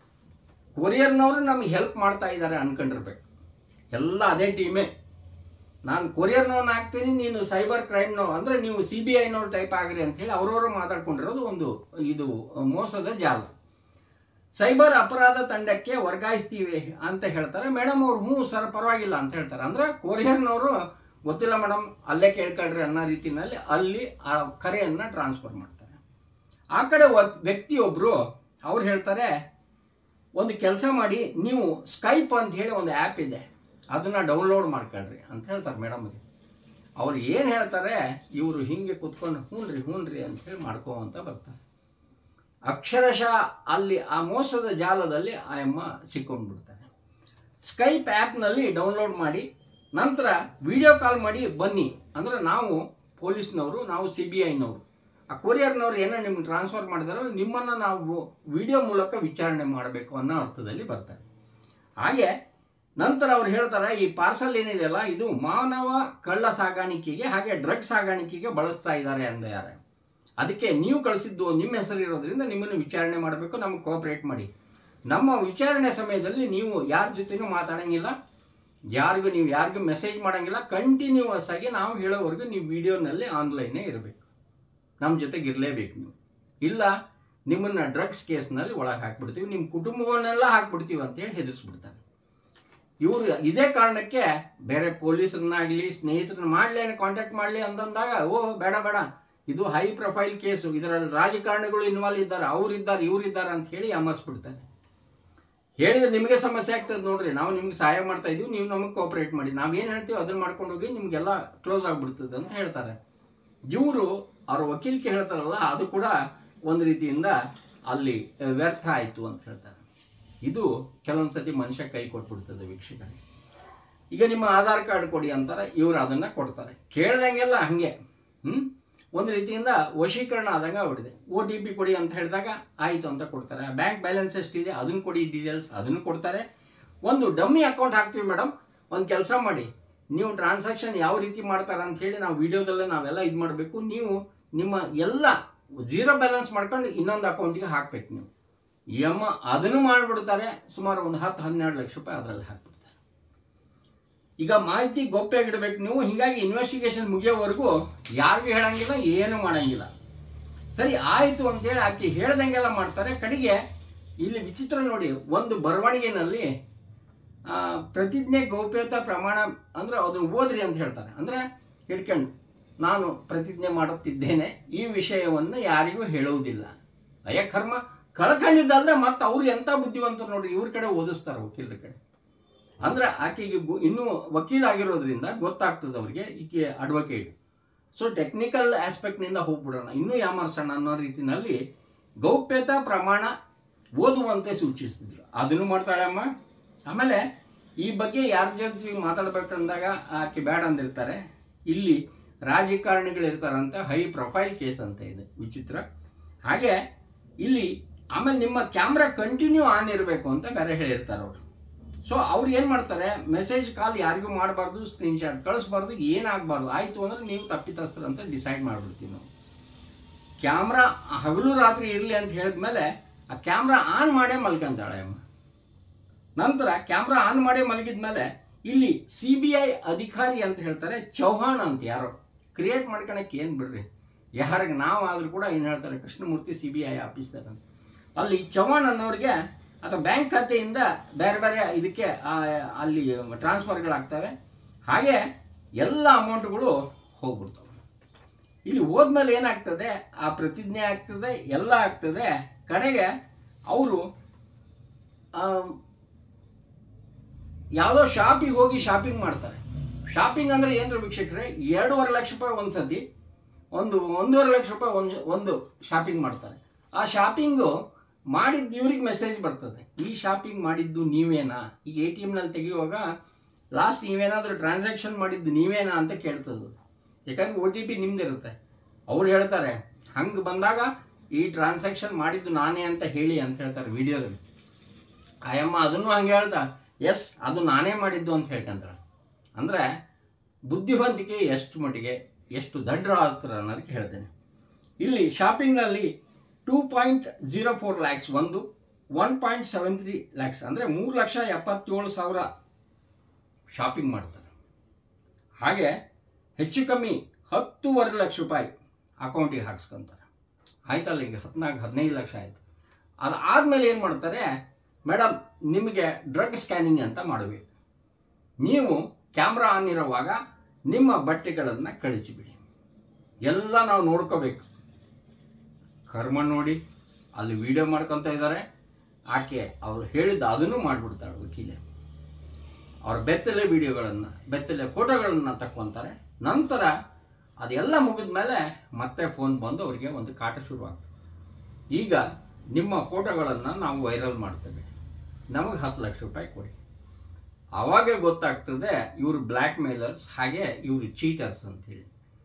ಕೊರಿಯರ್ನವರು ನಮಗೆ ಹೆಲ್ಪ್ ಮಾಡ್ತಾ ಇದ್ದಾರೆ ಅನ್ಕೊಂಡಿರ್ಬೇಕು ಎಲ್ಲ ಅದೇ ಟೀಮೇ ನಾನು ಕೊರಿಯರ್ನವನ್ನ ಹಾಕ್ತೀನಿ ನೀನು ಸೈಬರ್ ಕ್ರೈಮ್ನೋ ಅಂದರೆ ನೀವು ಸಿ ಬಿ ಐನವ್ರು ಟೈಪ್ ಆಗ್ರಿ ಅಂತ ಹೇಳಿ ಅವ್ರವರು ಮಾತಾಡ್ಕೊಂಡಿರೋದು ಒಂದು ಇದು ಮೋಸದ ಜಾಲ ಸೈಬರ್ ಅಪರಾಧ ತಂಡಕ್ಕೆ ವರ್ಗಾಯಿಸ್ತೀವಿ ಅಂತ ಹೇಳ್ತಾರೆ ಮೇಡಮ್ ಅವ್ರು ಹ್ಞೂ ಸರ್ ಪರವಾಗಿಲ್ಲ ಅಂತ ಹೇಳ್ತಾರೆ ಅಂದ್ರೆ ಕೊರಿಯರ್ನವರು ಗೊತ್ತಿಲ್ಲ ಮೇಡಮ್ ಅಲ್ಲೇ ಕೇಳ್ಕೊಳ್ರಿ ಅನ್ನೋ ರೀತಿನಲ್ಲಿ ಅಲ್ಲಿ ಆ ಕರೆಯನ್ನ ಟ್ರಾನ್ಸ್ಫರ್ ಮಾಡ್ತಾರೆ ಆ ಕಡೆ ಒ- ವ್ಯಕ್ತಿಯೊಬ್ರು ಅವ್ರು ಹೇಳ್ತಾರೆ ಒಂದು ಕೆಲಸ ಮಾಡಿ ನೀವು ಸ್ಕೈಪ್ ಅಂತ ಹೇಳಿ ಒಂದು ಆ್ಯಪ್ ಇದೆ ಅದನ್ನ ಡೌನ್ಲೋಡ್ ಮಾಡ್ಕೊಳ್ರಿ ಅಂತ ಹೇಳ್ತಾರೆ ಮೇಡಮ್ಗೆ ಅವ್ರು ಏನು ಹೇಳ್ತಾರೆ ಇವರು ಹಿಂಗೆ ಕುತ್ಕೊಂಡು ಹ್ಞೂನ್ರಿ ಹ್ಞೂನ್ರಿ ಅಂತ ಹೇಳಿ ಮಾಡ್ಕೋ ಅಂತ ಬರ್ತಾರೆ ಅಕ್ಷರಶಃ ಅಲ್ಲಿ ಆ ಮೋಸದ ಜಾಲದಲ್ಲಿ ಆ ಅಮ್ಮ ಸಿಕ್ಕೊಂಡ್ಬಿಡ್ತಾರೆ ಸ್ಕೈಪ್ ಆ್ಯಪ್ನಲ್ಲಿ ಡೌನ್ಲೋಡ್ ಮಾಡಿ ನಂತರ ವಿಡಿಯೋ ಕಾಲ್ ಮಾಡಿ ಬನ್ನಿ ಅಂದ್ರೆ ನಾವು ಪೊಲೀಸ್ನವರು ನಾವು ಸಿ ಬಿ ಐನವರು ಆ ಕೊರಿಯರ್ನವ್ರು ಏನೋ ನಿಮ್ಗೆ ಟ್ರಾನ್ಸ್ಫರ್ ಮಾಡಿದಾರೋ ನಿಮ್ಮನ್ನು ನಾವು ವಿಡಿಯೋ ಮೂಲಕ ವಿಚಾರಣೆ ಮಾಡಬೇಕು ಅನ್ನೋ ಅರ್ಥದಲ್ಲಿ ಬರ್ತಾರೆ ಹಾಗೆ ನಂತರ ಅವ್ರು ಹೇಳ್ತಾರೆ ಈ ಪಾರ್ಸಲ್ ಏನಿದೆಯಲ್ಲ ಇದು ಮಾನವ ಕಳ್ಳ ಸಾಗಾಣಿಕೆಗೆ ಹಾಗೆ ಡ್ರಗ್ ಸಾಗಾಣಿಕೆಗೆ ಬಳಸ್ತಾ ಇದ್ದಾರೆ ಅಂದಾರೆ ಅದಕ್ಕೆ ನೀವು ಕಳಿಸಿದ್ದು ನಿಮ್ಮ ಹೆಸರು ಇರೋದ್ರಿಂದ ನಿಮ್ಮನ್ನು ವಿಚಾರಣೆ ಮಾಡಬೇಕು ನಮಗೆ ಕೋಆಪರೇಟ್ ಮಾಡಿ ನಮ್ಮ ವಿಚಾರಣೆ ಸಮಯದಲ್ಲಿ ನೀವು ಯಾರ ಜೊತೆನೂ ಮಾತಾಡಂಗಿಲ್ಲ ಯಾರಿಗೂ ನೀವು ಯಾರಿಗೂ ಮೆಸೇಜ್ ಮಾಡಂಗಿಲ್ಲ ಕಂಟಿನ್ಯೂಸ್ ಆಗಿ ನಾವು ಹೇಳೋವರೆಗೂ ನೀವು ವಿಡಿಯೋನಲ್ಲಿ ಆನ್ಲೈನೇ ಇರಬೇಕು ನಮ್ಮ ಜೊತೆಗೆ ಇರಲೇಬೇಕು ನೀವು ಇಲ್ಲ ನಿಮ್ಮನ್ನ ಡ್ರಗ್ಸ್ ಕೇಸ್ನಲ್ಲಿ ಒಳಗೆ ಹಾಕ್ಬಿಡ್ತೀವಿ ನಿಮ್ಮ ಕುಟುಂಬವನ್ನೆಲ್ಲ ಹಾಕ್ಬಿಡ್ತೀವಿ ಅಂತೇಳಿ ಹೆದರಿಸ್ಬಿಡ್ತಾರೆ ಇವರು ಇದೇ ಕಾರಣಕ್ಕೆ ಬೇರೆ ಪೊಲೀಸರನ್ನಾಗಲಿ ಸ್ನೇಹಿತರನ್ನ ಮಾಡಲಿ ಕಾಂಟ್ಯಾಕ್ಟ್ ಮಾಡಲಿ ಅಂತಂದಾಗ ಓ ಬೇಡ ಬೇಡ ಇದು ಹೈ ಪ್ರೊಫೈಲ್ ಕೇಸು ಇದರಲ್ಲಿ ರಾಜಕಾರಣಿಗಳು ಇನ್ವಾಲ್ವ್ ಇದ್ದಾರೆ ಅವ್ರು ಇದ್ದಾರೆ ಇವ್ರು ಇದ್ದಾರೆ ಅಂತ ಹೇಳಿ ಅಮರ್ಸ್ಬಿಡ್ತಾನೆ ಹೇಳಿದ್ರೆ ನಿಮಗೆ ಸಮಸ್ಯೆ ಆಗ್ತದೆ ನೋಡ್ರಿ ನಾವು ನಿಮ್ಗೆ ಸಹಾಯ ಮಾಡ್ತಾ ಇದೀವಿ ನೀವು ನಮಗೆ ಕೋಆಪರೇಟ್ ಮಾಡಿ ನಾವೇನು ಹೇಳ್ತೀವಿ ಅದನ್ನ ಮಾಡ್ಕೊಂಡು ಹೋಗಿ ನಿಮ್ಗೆಲ್ಲ ಕ್ಲೋಸ್ ಆಗ್ಬಿಡ್ತದೆ ಅಂತ ಹೇಳ್ತಾರೆ ಇವರು ಅವ್ರ ವಕೀಲಿಕೆ ಹೇಳ್ತಾರಲ್ಲ ಅದು ಕೂಡ ಒಂದು ರೀತಿಯಿಂದ ಅಲ್ಲಿ ವ್ಯರ್ಥ ಆಯಿತು ಅಂತ ಹೇಳ್ತಾರೆ ಇದು ಕೆಲವೊಂದು ಸತಿ ಮನುಷ್ಯ ಕೈ ಕೊಟ್ಬಿಡ್ತದೆ ವೀಕ್ಷಕರಿಗೆ ಈಗ ನಿಮ್ಮ ಆಧಾರ್ ಕಾರ್ಡ್ ಕೊಡಿ ಅಂತಾರೆ ಇವರು ಅದನ್ನ ಕೊಡ್ತಾರೆ ಕೇಳ್ದಂಗೆಲ್ಲ ಹಂಗೆ ಹ್ಮ್ ಒಂದು ರೀತಿಯಿಂದ ವಶೀಕರಣ ಆದಂಗೆ ಆಗ್ಬಿಟ್ಟಿದೆ ಒ ಟಿ ಪಿ ಕೊಡಿ ಅಂತ ಹೇಳಿದಾಗ ಆಯಿತು ಅಂತ ಕೊಡ್ತಾರೆ ಬ್ಯಾಂಕ್ ಬ್ಯಾಲೆನ್ಸ್ ಎಷ್ಟಿದೆ ಅದನ್ನ ಕೊಡಿ ಡೀಟೇಲ್ಸ್ ಅದನ್ನು ಕೊಡ್ತಾರೆ ಒಂದು ಡಮ್ಮಿ ಅಕೌಂಟ್ ಹಾಕ್ತೀವಿ ಮೇಡಮ್ ಒಂದು ಕೆಲಸ ಮಾಡಿ ನೀವು ಟ್ರಾನ್ಸಾಕ್ಷನ್ ಯಾವ ರೀತಿ ಮಾಡ್ತಾರೆ ಅಂತ ಹೇಳಿ ನಾವು ವಿಡಿಯೋದಲ್ಲೇ ನಾವೆಲ್ಲ ಇದು ಮಾಡಬೇಕು ನೀವು ನಿಮ್ಮ ಎಲ್ಲ ಝೀರೋ ಬ್ಯಾಲೆನ್ಸ್ ಮಾಡ್ಕೊಂಡು ಇನ್ನೊಂದು ಅಕೌಂಟಿಗೆ ಹಾಕ್ಬೇಕು ನೀವು ಎಮ್ಮ ಅದನ್ನು ಮಾಡಿಬಿಡ್ತಾರೆ ಸುಮಾರು ಒಂದು ಹತ್ತು ಹನ್ನೆರಡು ಲಕ್ಷ ರೂಪಾಯಿ ಅದರಲ್ಲಿ ಹಾಕ್ಬಿಡ್ತಾರೆ ಈಗ ಮಾಹಿತಿ ಗೌಪ್ಯವಾಗಿಡ್ಬೇಕು ನೀವು ಹಿಂಗಾಗಿ ಇನ್ವೆಸ್ಟಿಗೇಷನ್ ಮುಗಿಯೋವರೆಗೂ ಯಾರಿಗೂ ಹೇಳಂಗಿಲ್ಲ ಏನು ಮಾಡಂಗಿಲ್ಲ ಸರಿ ಆಯಿತು ಅಂತೇಳಿ ಆಕೆ ಹೇಳ್ದಂಗೆಲ್ಲ ಮಾಡ್ತಾರೆ ಕಡೆಗೆ ಇಲ್ಲಿ ವಿಚಿತ್ರ ನೋಡಿ ಒಂದು ಬರವಣಿಗೆನಲ್ಲಿ ಆ, ಪ್ರತಿಜ್ಞೆ ಗೌಪ್ಯತಾ ಪ್ರಮಾಣ ಅಂದ್ರೆ ಅದನ್ನು ಓದ್ರಿ ಅಂತ ಹೇಳ್ತಾರೆ ಅಂದ್ರೆ ಹಿಡ್ಕೊಂಡು ನಾನು ಪ್ರತಿಜ್ಞೆ ಮಾಡುತ್ತಿದ್ದೇನೆ ಈ ವಿಷಯವನ್ನು ಯಾರಿಗೂ ಹೇಳುವುದಿಲ್ಲ ಅಯ್ಯ ಕರ್ಮ ಕಳ್ಕೊಂಡಿದ್ದಲ್ಲದೆ ಮತ್ತೆ ಅವ್ರು ಎಂತ ಬುದ್ಧಿವಂತರು ನೋಡ್ರಿ ಇವ್ರ ಕಡೆ ಓದಿಸ್ತಾರೆ ವಕೀಲರ ಕಡೆ ಅಂದ್ರೆ ಆಕೆಗೆ ಗು- ಇನ್ನೂ ವಕೀಲ ಆಗಿರೋದ್ರಿಂದ ಗೊತ್ತಾಗ್ತದೆ ಅವ್ರಿಗೆ ಈಕೆ ಅಡ್ವೊಕೇಟ್ ಸೊ ಟೆಕ್ನಿಕಲ್ ಆಸ್ಪೆಕ್ಟ್ನಿಂದ ಹೋಗ್ಬಿಡೋಣ ಇನ್ನೂ ಯಾಮರ್ಸೋಣ ಅನ್ನೋ ರೀತಿನಲ್ಲಿ ಗೌಪ್ಯತಾ ಪ್ರಮಾಣ ಓದುವಂತೆ ಸೂಚಿಸಿದ್ರು ಅದನ್ನು ಮಾಡ್ತಾಳೆ ಅಮ್ಮ ಆಮೇಲೆ ಈ ಬಗ್ಗೆ ಯಾರ ಜೊತೆ ಮಾತಾಡ್ಬೇಕಂದಾಗ ಆಕೆ ಬೇಡ ಅಂದಿರ್ತಾರೆ ಇಲ್ಲಿ ರಾಜಕಾರಣಿಗಳಿರ್ತಾರಂತೆ ಹೈ ಪ್ರೊಫೈಲ್ ಕೇಸ್ ಅಂತ ಇದೆ ವಿಚಿತ್ರ ಹಾಗೆ ಇಲ್ಲಿ ಆಮೇಲೆ ನಿಮ್ಮ ಕ್ಯಾಮ್ರಾ ಕಂಟಿನ್ಯೂ ಆನ್ ಇರಬೇಕು ಅಂತ ಬೇರೆ ಹೇಳಿರ್ತಾರೆ ಅವರು ಸೊ ಅವ್ರು ಏನು ಮಾಡ್ತಾರೆ ಮೆಸೇಜ್ ಕಾಲ್ ಯಾರಿಗೂ ಮಾಡಬಾರ್ದು ಸ್ಕ್ರೀನ್ಶಾಟ್ ಕಳಿಸ್ಬಾರ್ದು ಏನಾಗಬಾರ್ದು ಆಯಿತು ಅಂದ್ರೆ ನೀವು ತಪ್ಪಿತಸ್ಥರು ಅಂತ ಡಿಸೈಡ್ ಮಾಡ್ಬಿಡ್ತೀವಿ ನಾವು ಕ್ಯಾಮ್ರಾ ಹಗಲು ರಾತ್ರಿ ಇರಲಿ ಅಂತ ಹೇಳಿದ್ಮೇಲೆ ಆ ಕ್ಯಾಮ್ರಾ ಆನ್ ಮಾಡೇ ಮಲ್ಕೊಂತಾಳೆ ಅಮ್ಮ ನಂತರ ಕ್ಯಾಮ್ರಾ ಆನ್ ಮಾಡಿ ಮಲಗಿದ್ಮೇಲೆ ಇಲ್ಲಿ ಸಿ ಬಿ ಐ ಅಧಿಕಾರಿ ಅಂತ ಹೇಳ್ತಾರೆ ಚೌಹಾಣ್ ಅಂತ ಯಾರೋ ಕ್ರಿಯೇಟ್ ಮಾಡ್ಕೊಳಕ್ಕೆ ಏನು ಬಿಡ್ರಿ ಯಾರಿಗೆ ನಾವು ಆದ್ರೂ ಕೂಡ ಏನು ಹೇಳ್ತಾರೆ Krishnamurthy C B I officer ಅಂತ ಅಲ್ಲಿ ಚೌಹಾಣ್ ಅನ್ನೋರಿಗೆ ಅಥವಾ ಬ್ಯಾಂಕ್ ಖಾತೆಯಿಂದ ಬೇರೆ ಬೇರೆ ಇದಕ್ಕೆ ಆ, ಅಲ್ಲಿ ಟ್ರಾನ್ಸ್ಫರ್ಗಳಾಗ್ತವೆ ಹಾಗೆ ಎಲ್ಲ ಅಮೌಂಟ್ಗಳು ಹೋಗ್ಬಿಡ್ತವೆ ಇಲ್ಲಿ ಹೋದ್ಮೇಲೆ ಏನಾಗ್ತದೆ ಆ ಪ್ರತಿಜ್ಞೆ ಆಗ್ತದೆ ಎಲ್ಲ ಆಗ್ತದೆ ಕಡೆಗೆ ಅವರು ಯಾವುದೋ ಶಾಪಿಗೆ ಹೋಗಿ ಶಾಪಿಂಗ್ ಮಾಡ್ತಾರೆ ಶಾಪಿಂಗ್ ಅಂದ್ರೆ ಏನ್ರಿ ವೀಕ್ಷಕರೇ ಎರಡೂವರೆ ಲಕ್ಷ ರೂಪಾಯಿ ಒಂದು ಸತಿ ಒಂದು ಒಂದೂವರೆ ಲಕ್ಷ ರೂಪಾಯಿ ಒಂದು ಒಂದು ಶಾಪಿಂಗ್ ಮಾಡ್ತಾರೆ ಆ ಶಾಪಿಂಗು ಮಾಡಿದ್ದು ಇವ್ರಿಗೆ ಮೆಸೇಜ್ ಬರ್ತದೆ ಈ ಶಾಪಿಂಗ್ ಮಾಡಿದ್ದು ನೀವೇನಾ ಈಗ ಎ ಟಿ ಎಮ್ನಲ್ಲಿ ತೆಗೆಯುವಾಗ ಲಾಸ್ಟ್ ನೀವೇನಾದರೂ ಟ್ರಾನ್ಸಾಕ್ಷನ್ ಮಾಡಿದ್ದು ನೀವೇನಾ ಅಂತ ಕೇಳ್ತದೆ ಯಾಕಂದ್ರೆ ಒ ಟಿ ಪಿ ನಿಮ್ದಿರುತ್ತೆ ಅವ್ರು ಹೇಳ್ತಾರೆ ಹಂಗೆ ಬಂದಾಗ ಈ ಟ್ರಾನ್ಸಾಕ್ಷನ್ ಮಾಡಿದ್ದು ನಾನೇ ಅಂತ ಹೇಳಿ ಅಂತ ಹೇಳ್ತಾರೆ ವಿಡಿಯೋದಲ್ಲಿ ಆಯಮ್ಮ ಅದನ್ನು ಹಂಗೆ ಹೇಳ್ತಾ ಎಸ್ ಅದು ನಾನೇ ಮಾಡಿದ್ದು ಅಂತ ಹೇಳ್ಕೊಂತಾರೆ ಅಂದರೆ ಬುದ್ಧಿವಂತಿಕೆ ಎಷ್ಟು ಮಟ್ಟಿಗೆ ಎಷ್ಟು ದಡ್ರ ಆಗ್ತಾರೆ ಅನ್ನೋದಕ್ಕೆ ಹೇಳ್ತೇನೆ ಇಲ್ಲಿ ಶಾಪಿಂಗ್ನಲ್ಲಿ two point zero four lakhs ಒಂದು one point seven three lakhs ಅಂದರೆ ಮೂರು ಲಕ್ಷ ಎಪ್ಪತ್ತೇಳು ಸಾವಿರ ಶಾಪಿಂಗ್ ಮಾಡ್ತಾರೆ ಹಾಗೆ ಹೆಚ್ಚು ಕಮ್ಮಿ ಹತ್ತೂವರೆ ಲಕ್ಷ ರೂಪಾಯಿ ಅಕೌಂಟಿಗೆ ಹಾಕ್ಸ್ಕೊಂತಾರೆ ಆಯ್ತಲ್ಲ ಈಗ ಹದಿನಾಲ್ಕು ಹದಿನೈದು ಲಕ್ಷ ಆಯಿತು ಅದಾದಮೇಲೆ ಏನು ಮಾಡ್ತಾರೆ ಮೇಡಮ್ ನಿಮಗೆ ಡ್ರಗ್ ಸ್ಕ್ಯಾನಿಂಗ್ ಅಂತ ಮಾಡಬೇಕು ನೀವು ಕ್ಯಾಮ್ರಾ ಆನ್ ಇರುವಾಗ ನಿಮ್ಮ ಬಟ್ಟೆಗಳನ್ನು ಕಳಿಸಿಬಿಡಿ ಎಲ್ಲ ನಾವು ನೋಡ್ಕೋಬೇಕು ಕರ್ಮ ನೋಡಿ ಅಲ್ಲಿ ವಿಡಿಯೋ ಮಾಡ್ಕೊತ ಇದ್ದಾರೆ ಆಕೆ ಅವ್ರು ಹೇಳಿದ ಅದನ್ನು ಮಾಡಿಬಿಡ್ತಾಳೆ ವಕೀಲೆ ಅವ್ರ ಬೆತ್ತಲೆ ವಿಡಿಯೋಗಳನ್ನು ಬೆತ್ತಲೆ ಫೋಟೋಗಳನ್ನು ತಕ್ಕೊಂತಾರೆ ನಂತರ ಅದೆಲ್ಲ ಮುಗಿದ ಮೇಲೆ ಮತ್ತೆ ಫೋನ್ ಬಂದು ಅವರಿಗೆ ಒಂದು ಕಾಟ ಶುರುವಾಗ್ತದೆ ಈಗ ನಿಮ್ಮ ಫೋಟೋಗಳನ್ನು ನಾವು ವೈರಲ್ ಮಾಡ್ತೇವೆ ನಮಗೆ ಹತ್ತು ಲಕ್ಷ ರೂಪಾಯಿ ಕೊಡಿ ಆವಾಗ ಗೊತ್ತಾಗ್ತದೆ ಇವರು ಬ್ಲ್ಯಾಕ್ ಮೇಲರ್ಸ್ ಹಾಗೆ ಇವರು ಚೀಟರ್ಸ್ ಅಂತೇಳಿ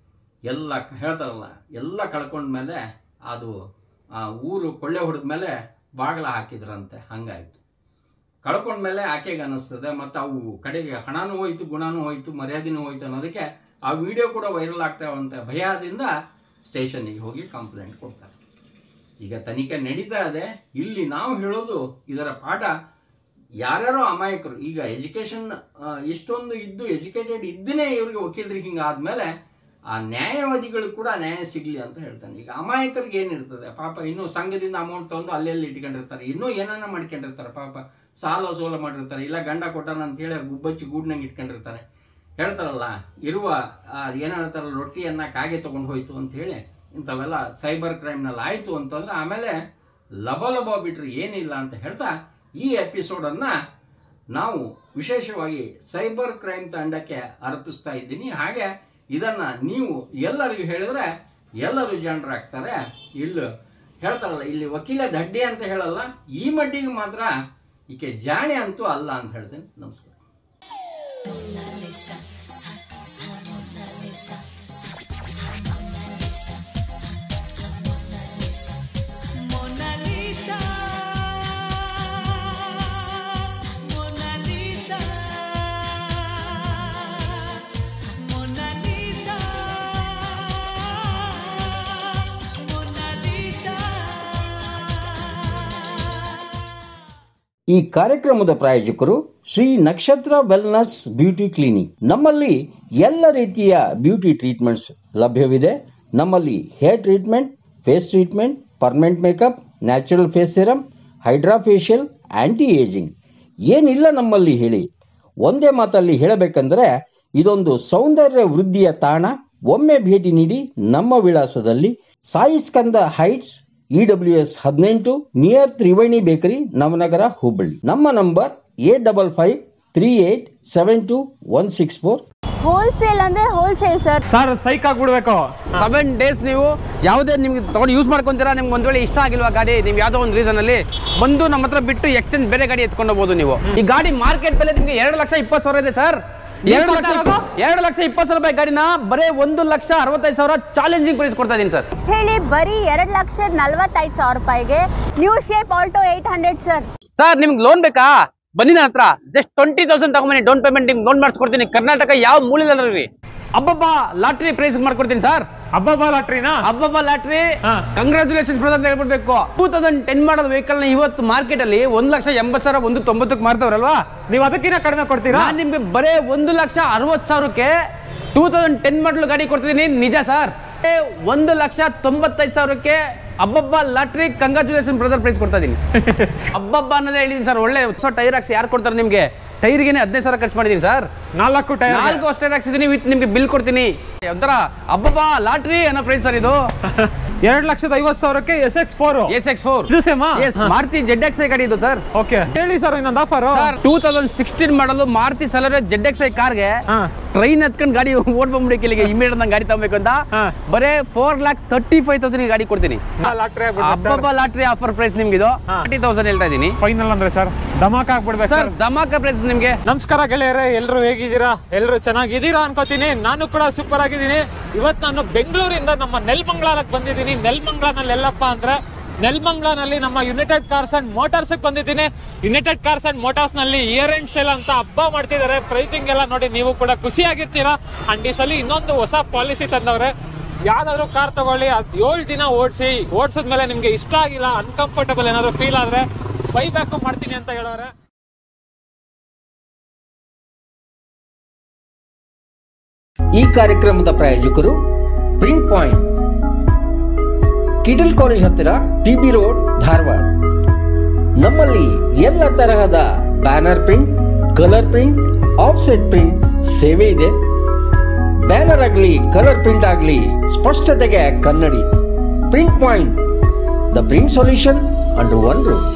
ಎಲ್ಲ ಕ- ಹೇಳ್ತಾರಲ್ಲ ಎಲ್ಲ ಕಳ್ಕೊಂಡ್ಮೇಲೆ ಅದು ಆ ಊರು ಕೊಳ್ಳೆ ಹೊಡೆದ ಮೇಲೆ ಬಾಗಿಲ ಹಾಕಿದ್ರಂತೆ ಹಂಗಾಯ್ತು ಕಳ್ಕೊಂಡ್ಮೇಲೆ ಆಕೆಗೆ ಅನ್ನಿಸ್ತದೆ ಮತ್ತು ಅವು ಕಡೆಗೆ ಹಣನೂ ಹೋಯ್ತು ಗುಣನೂ ಹೋಯ್ತು ಮರ್ಯಾದೆನೂ ಹೋಯ್ತು ಅನ್ನೋದಕ್ಕೆ ಆ ವಿಡಿಯೋ ಕೂಡ ವೈರಲ್ ಆಗ್ತಾವಂತ ಭಯದಿಂದ ಸ್ಟೇಷನ್ನಿಗೆ ಹೋಗಿ ಕಂಪ್ಲೇಂಟ್ ಕೊಡ್ತಾರೆ ಈಗ ತನಿಖೆ ನಡೀತಾ ಇದೆ ಇಲ್ಲಿ ನಾವು ಹೇಳೋದು ಇದರ ಪಾಠ ಯಾರ್ಯಾರೋ ಅಮಾಯಕರು ಈಗ ಎಜುಕೇಶನ್ ಇಷ್ಟೊಂದು ಇದ್ದು ಎಜುಕೇಟೆಡ್ ಇದ್ದನೇ ಇವ್ರಿಗೆ ವಕೀಲರಿಗೆ ಹಿಂಗೆ ಆದ್ಮೇಲೆ ಆ ನ್ಯಾಯವಾದಿಗಳು ಕೂಡ ನ್ಯಾಯ ಸಿಗ್ಲಿ ಅಂತ ಹೇಳ್ತಾನೆ ಈಗ ಅಮಾಯಕರಿಗೆ ಏನಿರ್ತದೆ ಪಾಪ ಇನ್ನೂ ಸಂಘದಿಂದ ಅಮೌಂಟ್ ತಗೊಂಡು ಅಲ್ಲೆಲ್ಲಿ ಇಟ್ಕೊಂಡಿರ್ತಾರೆ ಇನ್ನೂ ಏನಾನ ಮಾಡ್ಕೊಂಡಿರ್ತಾರೆ ಪಾಪ ಸಾಲ ಸೋಲ ಮಾಡಿರ್ತಾರೆ ಇಲ್ಲ ಗಂಡ ಕೊಟ್ಟಾನ ಅಂತ ಹೇಳಿ ಗುಬ್ಬಚ್ಚಿ ಗೂಡ್ನಂಗೆ ಇಟ್ಕೊಂಡಿರ್ತಾರೆ ಹೇಳ್ತಾರಲ್ಲ ಇರುವ ಆ, ಏನ್ ಹೇಳ್ತಾರಲ್ಲ ರೊಟ್ಟಿಯನ್ನ ಕಾಗೆ ತಗೊಂಡು ಹೋಯ್ತು ಅಂತ ಹೇಳಿ ಇಂಥವೆಲ್ಲ ಸೈಬರ್ ಕ್ರೈಮ್ನಲ್ಲಿ ಆಯ್ತು ಅಂತಂದ್ರೆ ಆಮೇಲೆ ಲಬ ಲಬ ಬಿಟ್ರೆ ಏನಿಲ್ಲ ಅಂತ ಹೇಳ್ತಾ ಈ ಎಪಿಸೋಡನ್ನ ನಾವು ವಿಶೇಷವಾಗಿ ಸೈಬರ್ ಕ್ರೈಮ್ ತಂಡಕ್ಕೆ ಅರ್ಪಿಸ್ತಾ ಇದ್ದೀನಿ ಹಾಗೆ ಇದನ್ನ ನೀವು ಎಲ್ಲರಿಗೂ ಹೇಳಿದ್ರೆ ಎಲ್ಲರೂ ಜನರಾಗ್ತಾರೆ ಇಲ್ಲಿ ಹೇಳ್ತಾರಲ್ಲ ಇಲ್ಲಿ ವಕೀಲ ದಡ್ಡಿ ಅಂತ ಹೇಳಲ್ಲ ಈ ಮಟ್ಟಿಗೆ ಮಾತ್ರ ಈಕೆ ಜಾಣೆ ಅಂತೂ ಅಲ್ಲ ಅಂತ ಹೇಳ್ತೇನೆ ನಮಸ್ಕಾರ Mona Lisa, ha, ha, Mona Lisa, Mona Lisa, Mona Lisa, Mona Lisa, Mona Lisa, Mona Lisa, Mona Lisa. ಈ ಕಾರ್ಯಕ್ರಮದ ಪ್ರಾಯೋಜಕರು ಶ್ರೀ ನಕ್ಷತ್ರ ವೆಲ್ನೆಸ್ ಬ್ಯೂಟಿ ಕ್ಲಿನಿಕ್ ನಮ್ಮಲ್ಲಿ ಎಲ್ಲ ರೀತಿಯ ಬ್ಯೂಟಿ ಟ್ರೀಟ್ಮೆಂಟ್ಸ್ ಲಭ್ಯವಿದೆ ನಮ್ಮಲ್ಲಿ hair treatment face treatment permanent makeup natural face serum hydra facial anti ageing ಏನಿಲ್ಲ ನಮ್ಮಲ್ಲಿ ಹೇಳಿ ಒಂದೇ ಮಾತಲ್ಲಿ ಹೇಳಬೇಕಂದ್ರೆ ಇದೊಂದು ಸೌಂದರ್ಯ ವೃದ್ಧಿಯ ತಾಣ ಒಮ್ಮೆ ಭೇಟಿ ನೀಡಿ ನಮ್ಮ ವಿಳಾಸದಲ್ಲಿ Sai Skanda heights E W S ಹದಿನೆಂಟು ನಿಯರ್ ತ್ರಿವೇಣಿ ಬೇಕರಿ ನವನಗರ ಹುಬ್ಬಳ್ಳಿ ನಮ್ಮ number eight double five three eight seven two one six four wholesale ಅಂದ್ರೆ ಹೋಲ್ಸೇಲ್ ಸರ್ ಸರ್ ಸೈಕ್ ಆಗ್ಬಿಡ್ಬೇಕು ಸೆವೆನ್ ಡೇಸ್ ನೀವು ಯಾವುದೇ ನಿಮ್ಗೆ ತಗೊಂಡು ಯೂಸ್ ಮಾಡ್ಕೊಂತೀರಾ ನಿಮ್ಗೆ ಒಂದ್ ವೇಳೆ ಇಷ್ಟ ಆಗಿಲ್ವಾ ಗಾಡಿ ನೀವು ಯಾವುದೋ ಒಂದು ರೀಸನ್ ಅಲ್ಲಿ ಬಂದು ನಮ್ಮ ಹತ್ರ ಬಿಟ್ಟು ಎಕ್ಸ್ಚೇಂಜ್ ಬೇರೆ ಗಾಡಿ ಎತ್ಕೊಂಡು ಹೋಗ್ಬೋದು ನೀವು ಈ ಗಾಡಿ ಮಾರ್ಕೆಟ್ ಬೆಲೆ ನಿಮ್ಗೆ ಎರಡು ಲಕ್ಷ ಇಪ್ಪತ್ತು ಸಾವಿರ ಇದೆ ಸರ್ ಎರಡು ಲಕ್ಷ ಇಪ್ಪ- ಎರಡು ಲಕ್ಷ ಇಪ್ಪತ್ತು ಸಾವಿರ ರೂಪಾಯಿ ಗಾಡಿನ ಬರೀ ಒಂದು ಲಕ್ಷ ಅರವತ್ತೈದು ಸಾವಿರ ಚಾಲೆಂಜಿಂಗ್ ಪ್ರೈಸ್ ಕೊಡ್ತಾ ಇದೀನಿ ಸರ್ ಅಷ್ಟು ಹೇಳಿ ಬರೀ ಎರಡು ಲಕ್ಷದ ನಲ್ವತ್ತೈದು ಸಾವಿರ ರೂಪಾಯಿಗೆ new shape Alto eight hundred sir sir ನಿಮ್ಗೆ ಲೋನ್ ಬೇಕಾ ಬನ್ನಿ ನನ್ನ ಹತ್ರ ಜಸ್ಟ್ ಟ್ವೆಂಟಿ ತೌಸಂಡ್ ತಗೊಂಬನ್ನಿ ಡೌನ್ ಪೇಮೆಂಟ್ ನಿಮ್ಗೆ ಲೋನ್ ಮಾಡಿಸ್ಕೊಡ್ತೀನಿ ಕರ್ನಾಟಕ ಯಾವ ಮೂಲೆಯಲ್ಲಿ ಅಬ್ಬಬ್ಬ ಲಾಟ್ರಿ ಪ್ರೈಸ್ ಮಾಡ್ಕೊಡ್ತೀನಿ ಸರ್ ಹಬ್ಬ ಲಾಟ್ರಿನಾ ಅಬ್ಬಬ್ಬ ಲಾಟ್ರಿ ಹಾ. ಕಂಗ್ರಾಚುಲೇಷನ್ ಬ್ರದರ್ ಅಂತ ಹೇಳ್ಬಿಡ್ಬೇಕು two thousand ten model vehicle ನ ಇವತ್ತು ಮಾರ್ಕೆಟ್ ಅಲ್ಲಿ ಒಂದ್ ಲಕ್ಷ ಎಂಬತ್ತು ಸಾವಿರ ಒಂದು ತೊಂಬತ್ತಕ್ಕೆ ಮಾರ್ತಾವ್ರಲ್ವಾ ನೀವು ಅದಕ್ಕಿಂತ ಕಡಿಮೆ ಕೊಡ್ತೀರಾ ನಾನ್ ನಿಮ್ಗೆ ಬರೇ ಒಂದು ಲಕ್ಷ ಅರವತ್ತು ಸಾವಿರಕ್ಕೆ ಟೂ ತೌಸಂಡ್ ಟೆನ್ ಮಾಡಲ್ ಗಾಡಿ ಕೊಡ್ತಿದ್ದೀನಿ ನಿಜ ಸರ್ ಒಂದು ಲಕ್ಷ ತೊಂಬತ್ತೈದು ಸಾವಿರಕ್ಕೆ ಅಬ್ಬಬ್ಬ ಲಾಟ್ರಿ ಕಂಗ್ರಾಚುಲೇಷನ್ ಬ್ರದರ್ ಪ್ರೈಸ್ ಕೊಡ್ತಾ ಇದೀನಿ ಅಬ್ಬಬ್ಬ ಅನ್ನೋದೇ ಹೇಳಿದೀನಿ ಸರ್ ಒಳ್ಳೆ ಹೊಸ ಟೈರ್ ಹಾಕ್ಸಿ ಯಾರು ಕೊಡ್ತಾರೆ ನಿಮ್ಗೆ ಟೈರ್ಗೆನೆ ಹದಿನೈದು ಸಾವಿರ ಖರ್ಚು ಮಾಡಿದೀನಿ ಸರ್ ನಾಲ್ಕು ಟೈರ್ ನಾಲ್ಕು ಅಷ್ಟೇ ಹಾಕ್ಸಿದ್ದೀನಿ ವಿತ್ ನಿಮ್ಗೆ ಬಿಲ್ ಕೊಡ್ತೀನಿ ಒಂಥರ ಅಬ್ಬಬ್ಬ ಲಾಟ್ರಿ ಅನ್ನೋ ಪ್ರೈಸ್ ಸರ್ ಇದು ಎರಡ್ ಲಕ್ಷದ ಐವತ್ತು ಸಾವಿರಕ್ಕೆ S X four S X four ಇದು ಸೇಮಾ S Maruti Z X I ಗಾಡಿ ಇದು ಸರ್ ಓಕೆ ಹೇಳಿ ಸರ್ ಇನ್ನೊಂದು offer sir two thousand sixteen model Maruti ಸಲರೆ ಜೆಡ್ ಎಕ್ಸ್ ಐ ಕಾರ್ಗೆ ಹಾ. ಟ್ರೈನ್ ಹತ್ಕೊಂಡು ಗಾಡಿ ಓಡ್ ಬಂದ್ಬಿಡಿ ಇಲ್ಲಿಗೆ ಇಮಿಡಿಯೇಟ್ ನಂಗೆ ಗಾಡಿ ತಗೋಬೇಕು ಅಂತ ಹಾ. ಬರೇ four lakh thirty five thousand ಗಾಡಿ ಕೊಡ್ತೀನಿ ಲಾಟ್ರಿ ಅಬ್ಬಬ್ಬ ಲಾಟ್ರಿ ಆಫರ್ ಪ್ರೈಸ್ ನಿಮ್ಗೆ ಇದು ಹಾ. ತರ್ಟಿ ತೌಸಂಡ್ ಹೇಳ್ತಾ ಇದ್ದೀನಿ ಫೈನಲ್ ಅಂದ್ರೆ ಸರ್ ಧಮಾಕ ಆಗ್ಬಿಡ್ಬೇಕು ಸರ್ ಸರ್ ಧಮಾಕ ಪ್ರೈಸ್ ನಿಮ್ಗೆ ನಮಸ್ಕಾರ ಗೆಳೆಯರೇ ಎಲ್ಲರೂ ಹೇಗಿದ್ದೀರಾ ಎಲ್ಲರೂ ಚೆನ್ನಾಗಿದ್ದೀರಾ ಅನ್ಕೋತೀನಿ ನಾನು ಕೂಡ ಸೂಪರ್ ಆಗಿದ್ದೀನಿ ಇವತ್ತು ನಾನು ಬೆಂಗಳೂರಿಂದ ನಮ್ಮ ನೆಲ್ಮಂಗ್ಲಾರಕ್ಕೆ ಬಂದಿದ್ದೀನಿ ನೆಲ್ಮಂಗ್ಲಾನಲ್ಲಿ ಎಲ್ಲಪ್ಪ ಅಂದ್ರೆ ನೆಲ್ಮಂಗ್ಲಾನಲ್ಲಿ ನಮ್ಮ ಯುನೈಟೆಡ್ ಕಾರ್ಸ್ ಅಂಡ್ ಮೋಟಾರ್ಸ್ ಬಂದಿದ್ದೀನಿ ಯುನೈಟೆಡ್ ಕಾರ್ಸ್ ಅಂಡ್ ಮೋಟಾರ್ಸ್ ನಲ್ಲಿ ಇಯರ್ ಎಂಡ್ ಸೇಲ್ ಅಂತ ಹಬ್ಬ ಮಾಡ್ತಿದ್ದಾರೆ ಪ್ರೈಸಿಂಗ್ ಎಲ್ಲ ನೋಡಿ ನೀವು ಕೂಡ ಖುಷಿಯಾಗಿರ್ತೀರಾ ಅಂಡ್ ಈ ಸಲ ಇನ್ನೊಂದು ಹೊಸ ಪಾಲಿಸಿ ತಂದವ್ರೆ ಯಾವ್ದಾದ್ರು ಕಾರ್ ತಗೊಳ್ಳಿ ಅದು ಏಳು ದಿನ ಓಡಿಸಿ ಓಡಿಸಿದ್ಮೇಲೆ ನಿಮ್ಗೆ ಇಷ್ಟ ಆಗಿಲ್ಲ ಅನ್ಕಂಫರ್ಟಬಲ್ ಏನಾದ್ರು ಫೀಲ್ ಆದ್ರೆ ಬೈ ಬ್ಯಾಕು ಮಾಡ್ತೀನಿ ಅಂತ ಹೇಳೋರೆ ಈ ಕಾರ್ಯಕ್ರಮದ ಪ್ರಾಯೋಜಕರು ಪ್ರಿಂಟ್ ಪಾಯಿಂಟ್ ಕಿಟಲ್ ಕಾಲೇಜ್ ಹತ್ತಿರ ಟಿಬಿ ರೋಡ್ ಧಾರವಾಡ ನಮ್ಮಲ್ಲಿ ಎಲ್ಲ ತರಹದ banner print colour print offset print ಸೇವೆ ಇದೆ ಬ್ಯಾನರ್ ಆಗಲಿ ಕಲರ್ ಪ್ರಿಂಟ್ ಆಗಲಿ ಸ್ಪಷ್ಟತೆಗೆ ಕನ್ನಡಿ print point the print solution under one room